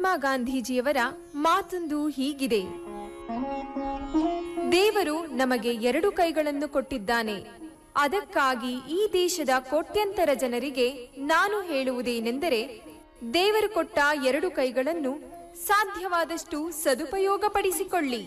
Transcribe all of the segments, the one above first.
ಗಾಂಧೀಜಿಯವರ ಮಾತೊಂದು ಹೀಗಿದೆ ದೇವರು ನಮಗೆ ಎರಡು ಕೈಗಳನ್ನು ಕೊಟ್ಟಿದ್ದಾನೆ ಅದಕ್ಕಾಗಿ ಈ ದೇಶದ ಕೋಟ್ಯಂತರ ಜನರಿಗೆ ನಾನು ಹೇಳುವುದೇನೆಂದರೆ ದೇವರು ಕೊಟ್ಟ ಎರಡು ಕೈಗಳನ್ನು ಸಾಧ್ಯವಾದಷ್ಟು ಸದುಪಯೋಗಪಡಿಸಿಕೊಳ್ಳಿ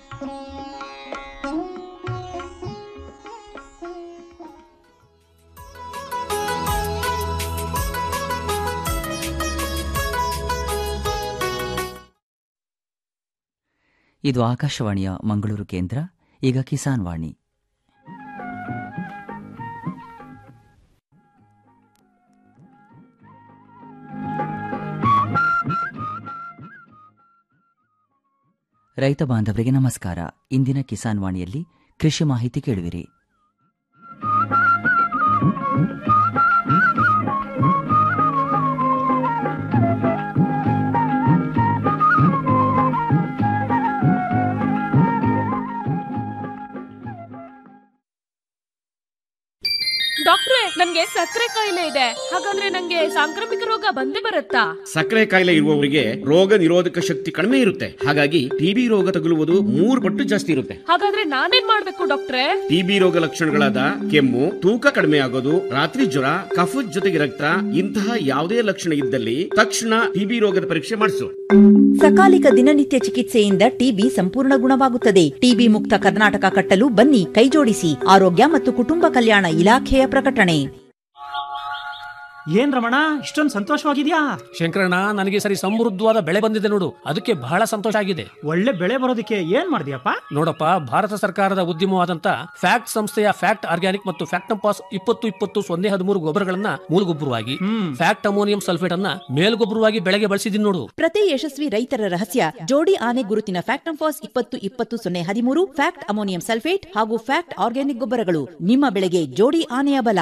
ಇದು ಆಕಾಶವಾಣಿಯ ಮಂಗಳೂರು ಕೇಂದ್ರ ಈಗ ಕಿಸಾನ್ ವಾಣಿ ರೈತ ಬಾಂಧವರಿಗೆ ನಮಸ್ಕಾರ ಇಂದಿನ ಕಿಸಾನ್ ವಾಣಿಯಲ್ಲಿ ಕೃಷಿ ಮಾಹಿತಿ ಕೇಳುವಿರಿ ಡಾಕ್ಟ್ರೆ ನನ್ಗೆ ಸಕ್ಕರೆ ಕಾಯಿಲೆ ಇದೆ ಹಾಗಂದ್ರೆ ನಂಗೆ ಸಾಂಕ್ರಾಮಿಕ ರೋಗ ಬಂದೇ ಬರುತ್ತಾ ಸಕ್ಕರೆ ಕಾಯಿಲೆ ಇರುವವರಿಗೆ ರೋಗ ನಿರೋಧಕ ಶಕ್ತಿ ಕಡಿಮೆ ಇರುತ್ತೆ ಹಾಗಾಗಿ ಟಿಬಿ ರೋಗ ತಗುಲುವುದು ಮೂರು ಪಟ್ಟು ಜಾಸ್ತಿ ಇರುತ್ತೆ ಹಾಗಾದ್ರೆ ನಾನೇನ್ ಮಾಡ್ಬೇಕು ಡಾಕ್ಟ್ರೆ ಟಿಬಿ ರೋಗ ಲಕ್ಷಣಗಳಾದ ಕೆಮ್ಮು ತೂಕ ಕಡಿಮೆ ಆಗೋದು ರಾತ್ರಿ ಜ್ವರ ಕಫದ ಜೊತೆಗೆ ರಕ್ತ ಇಂತಹ ಯಾವುದೇ ಲಕ್ಷಣ ಇದ್ದಲ್ಲಿ ತಕ್ಷಣ ಟಿಬಿ ರೋಗದ ಪರೀಕ್ಷೆ ಮಾಡಿಸು ಸಕಾಲಿಕ ದಿನನಿತ್ಯ ಚಿಕಿತ್ಸೆಯಿಂದ ಟಿಬಿ ಸಂಪೂರ್ಣ ಗುಣವಾಗುತ್ತದೆ ಟಿಬಿ ಮುಕ್ತ ಕರ್ನಾಟಕ ಕಟ್ಟಲು ಬನ್ನಿ ಕೈಜೋಡಿಸಿ ಆರೋಗ್ಯ ಮತ್ತು ಕುಟುಂಬ ಕಲ್ಯಾಣ ಇಲಾಖೆಯ ಪ್ರಕಟಣೆ ಏನ್ ರಮಣ ಇಷ್ಟೊಂದು ಸಂತೋಷವಾಗಿದ್ಯಾ ಶಂಕರಣ್ಣ ನನಗೆ ಸರಿ ಸಮೃದ್ಧವಾದ ಬೆಳೆ ಬಂದಿದೆ ನೋಡು ಅದಕ್ಕೆ ಬಹಳ ಸಂತೋಷ ಆಗಿದೆ ಒಳ್ಳೆ ಬೆಳೆ ಬರೋದಕ್ಕೆ ಏನ್ ಮಾಡಿದ್ಯಪ್ಪ ನೋಡಪ್ಪ ಭಾರತ ಸರ್ಕಾರದ ಉದ್ಯಮವಾದಂತ ಫ್ಯಾಕ್ಟ್ ಸಂಸ್ಥೆಯ ಫ್ಯಾಕ್ಟ್ ಆರ್ಗ್ಯಾನಿಕ್ ಮತ್ತು ಫ್ಯಾಕ್ಟಂಪಾಸ್ ಇಪ್ಪತ್ತು ಇಪ್ಪತ್ತು ಸೊನ್ನೆ ಹದಿಮೂರು ಗೊಬ್ಬರಗಳನ್ನ ಮೂಲಗೊಬ್ಬರವಾಗಿ ಫ್ಯಾಕ್ಟ್ ಅಮೋನಿಯಂ ಸಲ್ಫೇಟ್ ಅನ್ನ ಮೇಲ್ಗೊಬ್ಬರವಾಗಿ ಬೆಳೆಗೆ ಬಳಸಿದೀನಿ ನೋಡು ಪ್ರತಿ ಯಶಸ್ವಿ ರೈತರ ರಹಸ್ಯ ಜೋಡಿ ಆನೆ ಗುರುತಿನ ಫ್ಯಾಕ್ಟಂಫಾಸ್ ಇಪ್ಪತ್ತು ಇಪ್ಪತ್ತು ಸೊನ್ನೆ ಹದಿಮೂರು ಫ್ಯಾಕ್ಟ್ ಅಮೋನಿಯಂ ಸಲ್ಫೇಟ್ ಹಾಗೂ ಫ್ಯಾಕ್ಟ್ ಆರ್ಗ್ಯಾನಿಕ್ ಗೊಬ್ಬರಗಳು ನಿಮ್ಮ ಬೆಳೆಗೆ ಜೋಡಿ ಆನೆಯ ಬಲ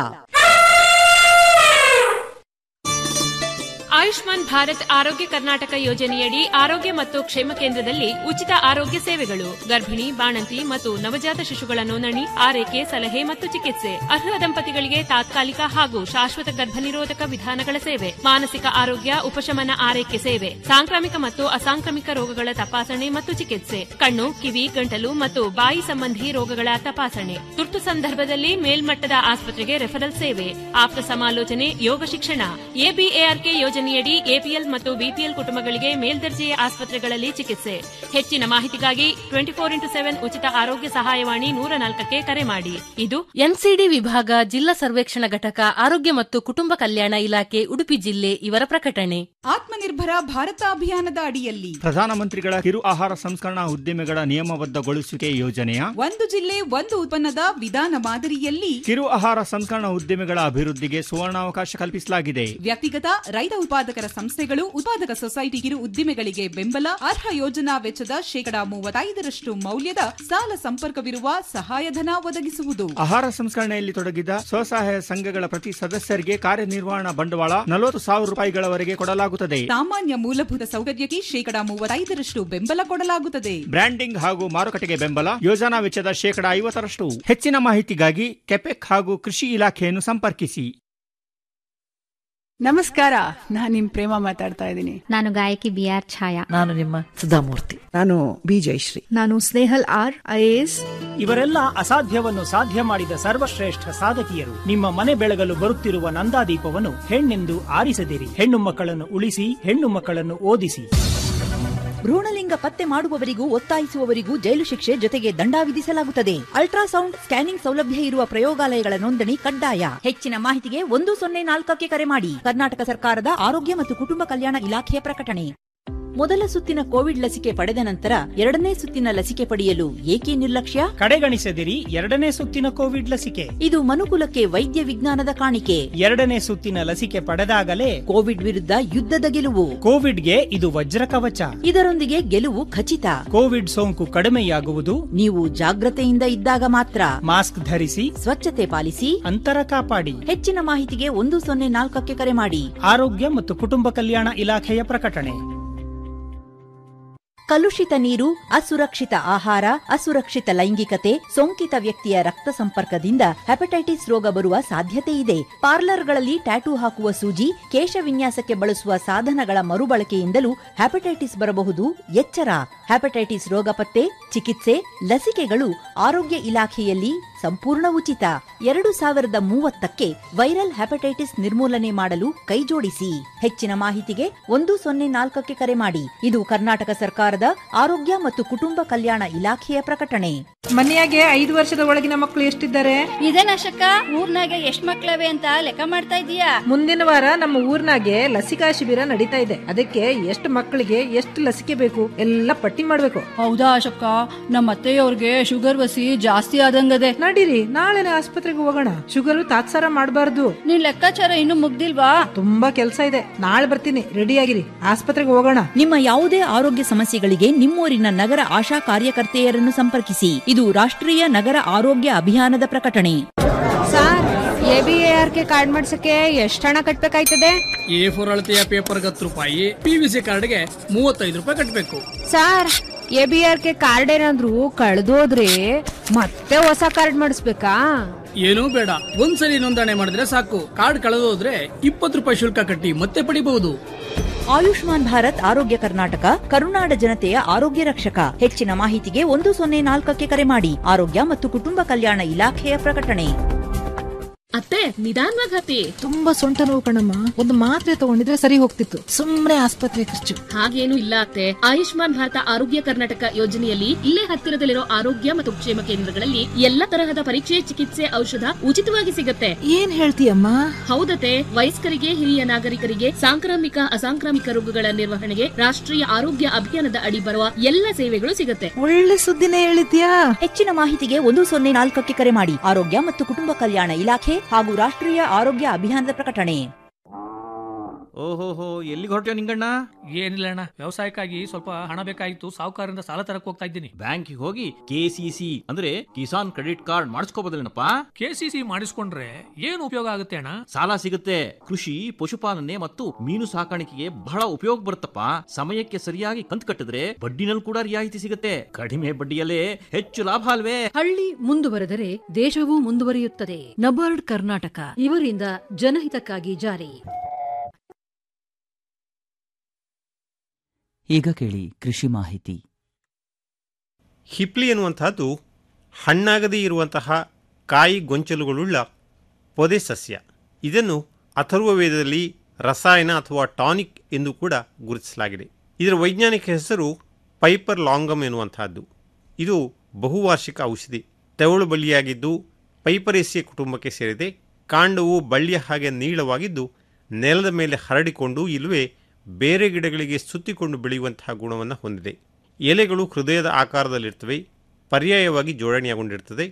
ಆಯುಷ್ಮಾನ್ ಭಾರತ್ ಆರೋಗ್ಯ ಕರ್ನಾಟಕ ಯೋಜನೆಯಡಿ ಆರೋಗ್ಯ ಮತ್ತು ಕ್ಷೇಮ ಕೇಂದ್ರದಲ್ಲಿ ಉಚಿತ ಆರೋಗ್ಯ ಸೇವೆಗಳು ಗರ್ಭಿಣಿ ಬಾಣಂತಿ ಮತ್ತು ನವಜಾತ ಶಿಶುಗಳ ನೋಂದಣಿ ಆರೈಕೆ ಸಲಹೆ ಮತ್ತು ಚಿಕಿತ್ಸೆ ಅರ್ಹ ದಂಪತಿಗಳಿಗೆ ತಾತ್ಕಾಲಿಕ ಹಾಗೂ ಶಾಶ್ವತ ಗರ್ಭನಿರೋಧಕ ವಿಧಾನಗಳ ಸೇವೆ ಮಾನಸಿಕ ಆರೋಗ್ಯ ಉಪಶಮನ ಆರೈಕೆ ಸೇವೆ ಸಾಂಕ್ರಾಮಿಕ ಮತ್ತು ಅಸಾಂಕ್ರಾಮಿಕ ರೋಗಗಳ ತಪಾಸಣೆ ಮತ್ತು ಚಿಕಿತ್ಸೆ ಕಣ್ಣು ಕಿವಿ ಗಂಟಲು ಮತ್ತು ಬಾಯಿ ಸಂಬಂಧಿ ರೋಗಗಳ ತಪಾಸಣೆ ತುರ್ತು ಸಂದರ್ಭದಲ್ಲಿ ಮೇಲ್ಮಟ್ಟದ ಆಸ್ಪತ್ರೆಗೆ ರೆಫರಲ್ ಸೇವೆ ಆಪ್ತ ಸಮಾಲೋಚನೆ ಯೋಗ ಶಿಕ್ಷಣ ಎಬಿಎಆರ್ಕೆ ಯೋಜನೆಯಡಿ ಎಪಿಎಲ್ ಮತ್ತು ಬಿಪಿಎಲ್ ಕುಟುಂಬಗಳಿಗೆ ಮೇಲ್ದರ್ಜೆಯ ಆಸ್ಪತ್ರೆಗಳಲ್ಲಿ ಚಿಕಿತ್ಸೆ ಹೆಚ್ಚಿನ ಮಾಹಿತಿಗಾಗಿ ಟ್ವೆಂಟಿ ಫೋರ್ ಇಂಟು ಸೆವೆನ್ ಉಚಿತ ಆರೋಗ್ಯ ಸಹಾಯವಾಣಿ ನೂರ ನಾಲ್ಕಕ್ಕೆ ಕರೆ ಮಾಡಿ ಇದು ಎನ್ಸಿಡಿ ವಿಭಾಗ ಜಿಲ್ಲಾ ಸರ್ವೇಕ್ಷಣಾ ಘಟಕ ಆರೋಗ್ಯ ಮತ್ತು ಕುಟುಂಬ ಕಲ್ಯಾಣ ಇಲಾಖೆ ಉಡುಪಿ ಜಿಲ್ಲೆ ಇವರ ಪ್ರಕಟಣೆ ಆತ್ಮನಿರ್ಭರ ಭಾರತ ಅಭಿಯಾನದ ಅಡಿಯಲ್ಲಿ ಪ್ರಧಾನಮಂತ್ರಿಗಳ ಕಿರು ಆಹಾರ ಸಂಸ್ಕರಣಾ ಉದ್ದಿಮೆಗಳ ನಿಯಮಬದ್ಧಗೊಳಿಸುವಿಕೆ ಯೋಜನೆಯ ಒಂದು ಜಿಲ್ಲೆ ಒಂದು ಉತ್ಪನ್ನದ ವಿಧಾನ ಮಾದರಿಯಲ್ಲಿ ಕಿರು ಆಹಾರ ಸಂಸ್ಕರಣಾ ಉದ್ದಿಮೆಗಳ ಅಭಿವೃದ್ಧಿಗೆ ಸುವರ್ಣಾವಕಾಶ ಕಲ್ಪಿಸಲಾಗಿದೆ ವ್ಯಕ್ತಿಗತ ರೈತ ಉತ್ಪಾದಕರ ಸಂಸ್ಥೆಗಳು ಉತ್ಪಾದಕ ಸೊಸೈಟಿ ಕಿರು ಉದ್ದಿಮೆಗಳಿಗೆ ಬೆಂಬಲ ಅರ್ಹ ಯೋಜನಾ ವೆಚ್ಚದ ಶೇಕಡಾ ಮೂವತ್ತೈದರಷ್ಟು ಮೌಲ್ಯದ ಸಾಲ ಸಂಪರ್ಕವಿರುವ ಸಹಾಯಧನ ಒದಗಿಸುವುದು ಆಹಾರ ಸಂಸ್ಕರಣೆಯಲ್ಲಿ ತೊಡಗಿದ ಸ್ವಸಹಾಯ ಸಂಘಗಳ ಪ್ರತಿ ಸದಸ್ಯರಿಗೆ ಕಾರ್ಯನಿರ್ವಹಣಾ ಬಂಡವಾಳ ನಲವತ್ತು ಸಾವಿರ ರೂಪಾಯಿಗಳವರೆಗೆ ಕೊಡಲಾಗುತ್ತದೆ ಸಾಮಾನ್ಯ ಮೂಲಭೂತ ಸೌಕರ್ಯಕ್ಕೆ ಶೇಕಡಾ ಮೂವತ್ತೈದರಷ್ಟು ಬೆಂಬಲ ಕೊಡಲಾಗುತ್ತದೆ ಬ್ರ್ಯಾಂಡಿಂಗ್ ಹಾಗೂ ಮಾರುಕಟ್ಟೆಗೆ ಬೆಂಬಲ ಯೋಜನಾ ವೆಚ್ಚದ ಶೇಕಡಾ ಐವತ್ತರಷ್ಟು ಹೆಚ್ಚಿನ ಮಾಹಿತಿಗಾಗಿ ಕೆಪೆಕ್ ಹಾಗೂ ಕೃಷಿ ಇಲಾಖೆಯನ್ನು ಸಂಪರ್ಕಿಸಿ ನಮಸ್ಕಾರ ನಾನ್ ನಿಮ್ ಪ್ರೇಮ ಮಾತಾಡ್ತಾ ಇದ್ದೀನಿ ನಾನು ಗಾಯಕಿ ಬಿ ಆರ್ ಛಾಯಾ ನಾನು ನಿಮ್ಮ ಸುಧಾಮೂರ್ತಿ ನಾನು ಬಿ ಜಯಶ್ರೀ ನಾನು ಸ್ನೇಹಲ್ ಆರ್ ಐಎಎಸ್ ಇವರೆಲ್ಲ ಅಸಾಧ್ಯವನ್ನು ಸಾಧ್ಯ ಮಾಡಿದ ಸರ್ವಶ್ರೇಷ್ಠ ಸಾಧಕಿಯರು ನಿಮ್ಮ ಮನೆ ಬೆಳಗಲು ಬರುತ್ತಿರುವ ನಂದಾದೀಪವನ್ನು ಹೆಣ್ಣೆಂದು ಆರಿಸದಿರಿ ಹೆಣ್ಣು ಮಕ್ಕಳನ್ನು ಉಳಿಸಿ ಹೆಣ್ಣು ಮಕ್ಕಳನ್ನು ಓದಿಸಿ ಭ್ರೂಣಲಿಂಗ ಪತ್ತೆ ಮಾಡುವವರಿಗೂ ಒತ್ತಾಯಿಸುವವರಿಗೂ ಜೈಲು ಶಿಕ್ಷೆ ಜೊತೆಗೆ ದಂಡ ವಿಧಿಸಲಾಗುತ್ತದೆ ಅಲ್ಟ್ರಾಸೌಂಡ್ ಸ್ಕ್ಯಾನಿಂಗ್ ಸೌಲಭ್ಯ ಇರುವ ಪ್ರಯೋಗಾಲಯಗಳ ನೋಂದಣಿ ಕಡ್ಡಾಯ ಹೆಚ್ಚಿನ ಮಾಹಿತಿಗೆ ಒಂದು ಸೊನ್ನೆ ನಾಲ್ಕಕ್ಕೆ ಕರೆ ಮಾಡಿ ಕರ್ನಾಟಕ ಸರ್ಕಾರದ ಆರೋಗ್ಯ ಮತ್ತು ಕುಟುಂಬ ಕಲ್ಯಾಣ ಇಲಾಖೆಯ ಪ್ರಕಟಣೆ ಮೊದಲ ಸುತ್ತಿನ ಕೋವಿಡ್ ಲಸಿಕೆ ಪಡೆದ ನಂತರ ಎರಡನೇ ಸುತ್ತಿನ ಲಸಿಕೆ ಪಡೆಯಲು ಏಕೆ ನಿರ್ಲಕ್ಷ್ಯ ಕಡೆಗಣಿಸದಿರಿ ಎರಡನೇ ಸುತ್ತಿನ ಕೋವಿಡ್ ಲಸಿಕೆ ಇದು ಮನುಕುಲಕ್ಕೆ ವೈದ್ಯ ವಿಜ್ಞಾನದ ಕಾಣಿಕೆ ಎರಡನೇ ಸುತ್ತಿನ ಲಸಿಕೆ ಪಡೆದಾಗಲೇ ಕೋವಿಡ್ ವಿರುದ್ಧ ಯುದ್ಧದ ಗೆಲುವು ಕೋವಿಡ್ಗೆ ಇದು ವಜ್ರ ಕವಚ ಇದರೊಂದಿಗೆ ಗೆಲುವು ಖಚಿತ ಕೋವಿಡ್ ಸೋಂಕು ಕಡಿಮೆಯಾಗುವುದು ನೀವು ಜಾಗ್ರತೆಯಿಂದ ಇದ್ದಾಗ ಮಾತ್ರ ಮಾಸ್ಕ್ ಧರಿಸಿ ಸ್ವಚ್ಛತೆ ಪಾಲಿಸಿ ಅಂತರ ಕಾಪಾಡಿ ಹೆಚ್ಚಿನ ಮಾಹಿತಿಗೆ ಒಂದು ಸೊನ್ನೆ ನಾಲ್ಕಕ್ಕೆ ಕರೆ ಮಾಡಿ ಆರೋಗ್ಯ ಮತ್ತು ಕುಟುಂಬ ಕಲ್ಯಾಣ ಇಲಾಖೆಯ ಪ್ರಕಟಣೆ ಕಲುಷಿತ ನೀರು ಅಸುರಕ್ಷಿತ ಆಹಾರ ಅಸುರಕ್ಷಿತ ಲೈಂಗಿಕತೆ ಸೋಂಕಿತ ವ್ಯಕ್ತಿಯ ರಕ್ತ ಸಂಪರ್ಕದಿಂದ ಹೆಪಟೈಟಿಸ್ ರೋಗ ಬರುವ ಸಾಧ್ಯತೆ ಇದೆ ಪಾರ್ಲರ್ಗಳಲ್ಲಿ ಟ್ಯಾಟೂ ಹಾಕುವ ಸೂಜಿ ಕೇಶ ವಿನ್ಯಾಸಕ್ಕೆ ಬಳಸುವ ಸಾಧನಗಳ ಮರುಬಳಕೆಯಿಂದಲೂ ಹೆಪಟೈಟಿಸ್ ಬರಬಹುದು ಎಚ್ಚರ ಹೆಪಟೈಟಿಸ್ ರೋಗ ಪತ್ತೆ ಚಿಕಿತ್ಸೆ ಲಸಿಕೆಗಳು ಆರೋಗ್ಯ ಇಲಾಖೆಯಲ್ಲಿ ಸಂಪೂರ್ಣ ಉಚಿತ ಎರಡು ಸಾವಿರದ ಮೂವತ್ತಕ್ಕೆ ವೈರಲ್ ಹೆಪಟೈಟಿಸ್ ನಿರ್ಮೂಲನೆ ಮಾಡಲು ಕೈಜೋಡಿಸಿ ಹೆಚ್ಚಿನ ಮಾಹಿತಿಗೆ ಒಂದು ಸೊನ್ನೆ ನಾಲ್ಕಕ್ಕೆ ಕರೆ ಮಾಡಿ ಇದು ಕರ್ನಾಟಕ ಸರ್ಕಾರದ ಆರೋಗ್ಯ ಮತ್ತು ಕುಟುಂಬ ಕಲ್ಯಾಣ ಇಲಾಖೆಯ ಪ್ರಕಟಣೆ ಮನೆಯಾಗೆ ಐದು ವರ್ಷದ ಒಳಗಿನ ಮಕ್ಕಳು ಎಷ್ಟಿದ್ದಾರೆ ಇದೇನಶಕ ಊರ್ನಾಗ ಎಷ್ಟ್ ಮಕ್ಳವೆ ಅಂತ ಲೆಕ್ಕ ಮಾಡ್ತಾ ಇದೀಯಾ ಮುಂದಿನ ವಾರ ನಮ್ಮ ಊರ್ನಾಗೆ ಲಸಿಕಾ ಶಿಬಿರ ನಡೀತಾ ಇದೆ ಅದಕ್ಕೆ ಎಷ್ಟು ಮಕ್ಕಳಿಗೆ ಎಷ್ಟು ಲಸಿಕೆ ಬೇಕು ಎಲ್ಲ ಪಟ್ಟಿ ಮಾಡ್ಬೇಕು ಹೌದಾ ಅಶಕ್ಕ ನಮ್ಮ ಅತ್ತೆಯವ್ರಿಗೆ ಶುಗರ್ ವಸಿ ಜಾಸ್ತಿ ಆದಂಗದೆ ನಡೀರಿ ನಾಳೆನೆ ಆಸ್ಪತ್ರೆಗೆ ಹೋಗೋಣ ಶುಗರ್ ತಾತ್ಸಾರ ಮಾಡಬಾರ್ದು ನಿನ್ ಲೆಕ್ಕಾಚಾರ ಇನ್ನು ಮುಗ್ದಿಲ್ವಾ ತುಂಬಾ ಕೆಲಸ ಇದೆ ನಾಳೆ ಬರ್ತೀನಿ ರೆಡಿ ಆಗಿರಿ ಆಸ್ಪತ್ರೆಗೆ ಹೋಗೋಣ ನಿಮ್ಮ ಯಾವುದೇ ಆರೋಗ್ಯ ಸಮಸ್ಯೆಗಳಿಗೆ ನಿಮ್ಮೂರಿನ ನಗರ ಆಶಾ ಕಾರ್ಯಕರ್ತೆಯರನ್ನು ಸಂಪರ್ಕಿಸಿ ಇದು ರಾಷ್ಟ್ರೀಯ ನಗರ ಆರೋಗ್ಯ ಅಭಿಯಾನದ ಪ್ರಕಟಣೆ sir A B R K card ಮಾಡ್ಸಕ್ಕೆ ಎಷ್ಟು ಹಣ ಕಟ್ಬೇಕಾಯ್ತದೆ ಎ ಫೋರ್ ಅಳತೆಯ ಪೇಪರ್ಗೆ ಹತ್ತು ರೂಪಾಯಿ ಪಿ ವಿ ಸಿ ಕಾರ್ಡ್ಗೆ ಮೂವತ್ತೈದು ರೂಪಾಯಿ ಕಟ್ಟಬೇಕು sir A B R K card ಏನಾದ್ರು ಕಳೆದೋದ್ರೆ ಮತ್ತೆ ಹೊಸ ಕಾರ್ಡ್ ಮಾಡಿಸ್ಬೇಕಾ ಏನೂ ಬೇಡ ಒಂದ್ಸಲಿ ನೋಂದಣಿ ಮಾಡಿದ್ರೆ ಸಾಕು ಕಾರ್ಡ್ ಕಳೆದೋದ್ರೆ ಇಪ್ಪತ್ತು ರೂಪಾಯಿ ಶುಲ್ಕ ಕಟ್ಟಿ ಮತ್ತೆ ಪಡಿಬಹುದು ಆಯುಷ್ಮಾನ್ ಭಾರತ್ ಆರೋಗ್ಯ ಕರ್ನಾಟಕ ಕರುನಾಡ ಜನತೆಯ ಆರೋಗ್ಯ ರಕ್ಷಕ ಹೆಚ್ಚಿನ ಮಾಹಿತಿಗೆ ಒಂದು ಸೊನ್ನೆ ನಾಲ್ಕಕ್ಕೆ ಕರೆ ಮಾಡಿ ಆರೋಗ್ಯ ಮತ್ತು ಕುಟುಂಬ ಕಲ್ಯಾಣ ಇಲಾಖೆಯ ಪ್ರಕಟಣೆ ಅತ್ತೆ ನಿಧಾನವಾಗಿ ಹತ್ತಿ ತುಂಬಾ ಸೊಂಟ ನೋವು ಕಣಮ್ಮ ಒಂದು ಮಾತ್ರೆ ತಗೊಂಡಿದ್ರೆ ಸರಿ ಹೋಗ್ತಿತ್ತು ಸುಮ್ನೆ ಆಸ್ಪತ್ರೆ ಖರ್ಚು ಹಾಗೇನು ಇಲ್ಲ ಅತ್ತೆ ಆಯುಷ್ಮಾನ್ ಭಾರತ ಆರೋಗ್ಯ ಕರ್ನಾಟಕ ಯೋಜನೆಯಲ್ಲಿ ಇಲ್ಲೇ ಹತ್ತಿರದಲ್ಲಿರೋ ಆರೋಗ್ಯ ಮತ್ತು ಕ್ಷೇಮ ಕೇಂದ್ರಗಳಲ್ಲಿ ಎಲ್ಲ ತರಹದ ಪರೀಕ್ಷೆ ಚಿಕಿತ್ಸೆ ಔಷಧ ಉಚಿತವಾಗಿ ಸಿಗುತ್ತೆ ಏನ್ ಹೇಳ್ತೀಯಮ್ಮ ಹೌದತೆ ವಯಸ್ಕರಿಗೆ ಹಿರಿಯ ನಾಗರಿಕರಿಗೆ ಸಾಂಕ್ರಾಮಿಕ ಅಸಾಂಕ್ರಾಮಿಕ ರೋಗಗಳ ನಿರ್ವಹಣೆಗೆ ರಾಷ್ಟ್ರೀಯ ಆರೋಗ್ಯ ಅಭಿಯಾನದ ಅಡಿ ಬರುವ ಎಲ್ಲ ಸೇವೆಗಳು ಸಿಗುತ್ತೆ ಒಳ್ಳೆ ಸುದ್ದಿನೇ ಹೇಳಿದ್ಯಾ ಹೆಚ್ಚಿನ ಮಾಹಿತಿಗೆ ಒಂದು ಸೊನ್ನೆ ನಾಲ್ಕಕ್ಕೆ ಕರೆ ಮಾಡಿ ಆರೋಗ್ಯ ಮತ್ತು ಕುಟುಂಬ ಕಲ್ಯಾಣ ಇಲಾಖೆ ಹಾಗೂ ರಾಷ್ಟ್ರೀಯ ಆರೋಗ್ಯ ಅಭಿಯಾನದ ಪ್ರಕಟಣೆ ಓಹೋಹೋ ಎಲ್ಲಿಗೆ ಹೊರಟ್ಯೋ ನಿಂಗಣ್ಣ ಏನಿಲ್ಲ ಅಣ್ಣ ವ್ಯವಸಾಯಕ್ಕಾಗಿ ಸ್ವಲ್ಪ ಹಣ ಬೇಕಾಗಿತ್ತು ಸಾಹುಕಾರರಿಂದ ಸಾಲ ತರಕ್ ಹೋಗ್ತಾ ಇದ್ದೀನಿ ಬ್ಯಾಂಕಿಗೆ ಹೋಗಿ ಕೆಸಿಸಿ ಅಂದ್ರೆ ಕಿಸಾನ್ ಕ್ರೆಡಿಟ್ ಕಾರ್ಡ್ ಮಾಡಿಸ್ಕೋಬೋದಲ್ಲೇನಪ್ಪ ಕೆಸಿಸಿ ಮಾಡಿಸ್ಕೊಂಡ್ರೆ ಏನು ಉಪಯೋಗ ಆಗುತ್ತೆ ಅಣ್ಣ ಸಾಲ ಸಿಗುತ್ತೆ ಕೃಷಿ ಪಶುಪಾಲನೆ ಮತ್ತು ಮೀನು ಸಾಕಾಣಿಕೆಗೆ ಬಹಳ ಉಪಯೋಗ ಬರುತ್ತಪ್ಪ ಸಮಯಕ್ಕೆ ಸರಿಯಾಗಿ ಕಂತು ಕಟ್ಟಿದ್ರೆ ಬಡ್ಡಿನಲ್ಲಿ ಕೂಡ ರಿಯಾಯಿತಿ ಸಿಗುತ್ತೆ ಕಡಿಮೆ ಬಡ್ಡಿಯಲ್ಲೇ ಹೆಚ್ಚು ಲಾಭ ಅಲ್ವೇ ಹಳ್ಳಿ ಮುಂದುವರೆದರೆ ದೇಶವೂ ಮುಂದುವರಿಯುತ್ತದೆ ನಬಾರ್ಡ್ ಕರ್ನಾಟಕ ಇವರಿಂದ ಜನಹಿತಕ್ಕಾಗಿ ಜಾರಿ ಈಗ ಕೇಳಿ ಕೃಷಿ ಮಾಹಿತಿ ಹಿಪ್ಲಿ ಎನ್ನುವಂತಹದ್ದು ಹಣ್ಣಾಗದೇ ಇರುವಂತಹ ಕಾಯಿ ಗೊಂಚಲುಗಳುಳ್ಳ ಪೊದೆ ಸಸ್ಯ ಇದನ್ನು ಅಥರ್ವ ವೇದದಲ್ಲಿ ರಸಾಯನ ಅಥವಾ ಟಾನಿಕ್ ಎಂದು ಕೂಡ ಗುರುತಿಸಲಾಗಿದೆ ಇದರ ವೈಜ್ಞಾನಿಕ ಹೆಸರು ಪೈಪರ್ ಲಾಂಗಮ್ ಎನ್ನುವಂತಹದ್ದು ಇದು ಬಹುವಾರ್ಷಿಕ ಔಷಧಿ ತೆವಳು ಬಳ್ಳಿಯಾಗಿದ್ದು ಪೈಪರೇಸಿಯ ಕುಟುಂಬಕ್ಕೆ ಸೇರಿದೆ ಕಾಂಡವು ಬಳ್ಳಿಯ ಹಾಗೆ ನೀಳವಾಗಿದ್ದು ನೆಲದ ಮೇಲೆ ಹರಡಿಕೊಂಡು ಇಲ್ಲವೇ ಬೇರೆ ಗಿಡಗಳಿಗೆ ಸುತ್ತಿಕೊಂಡು ಬೆಳೆಯುವಂತಹ ಗುಣವನ್ನು ಹೊಂದಿದೆ ಎಲೆಗಳು ಹೃದಯದ ಆಕಾರದಲ್ಲಿರ್ತವೆ ಪರ್ಯಾಯವಾಗಿ ಜೋಡಣೆಯಾಗೊಂಡಿರ್ತದೆ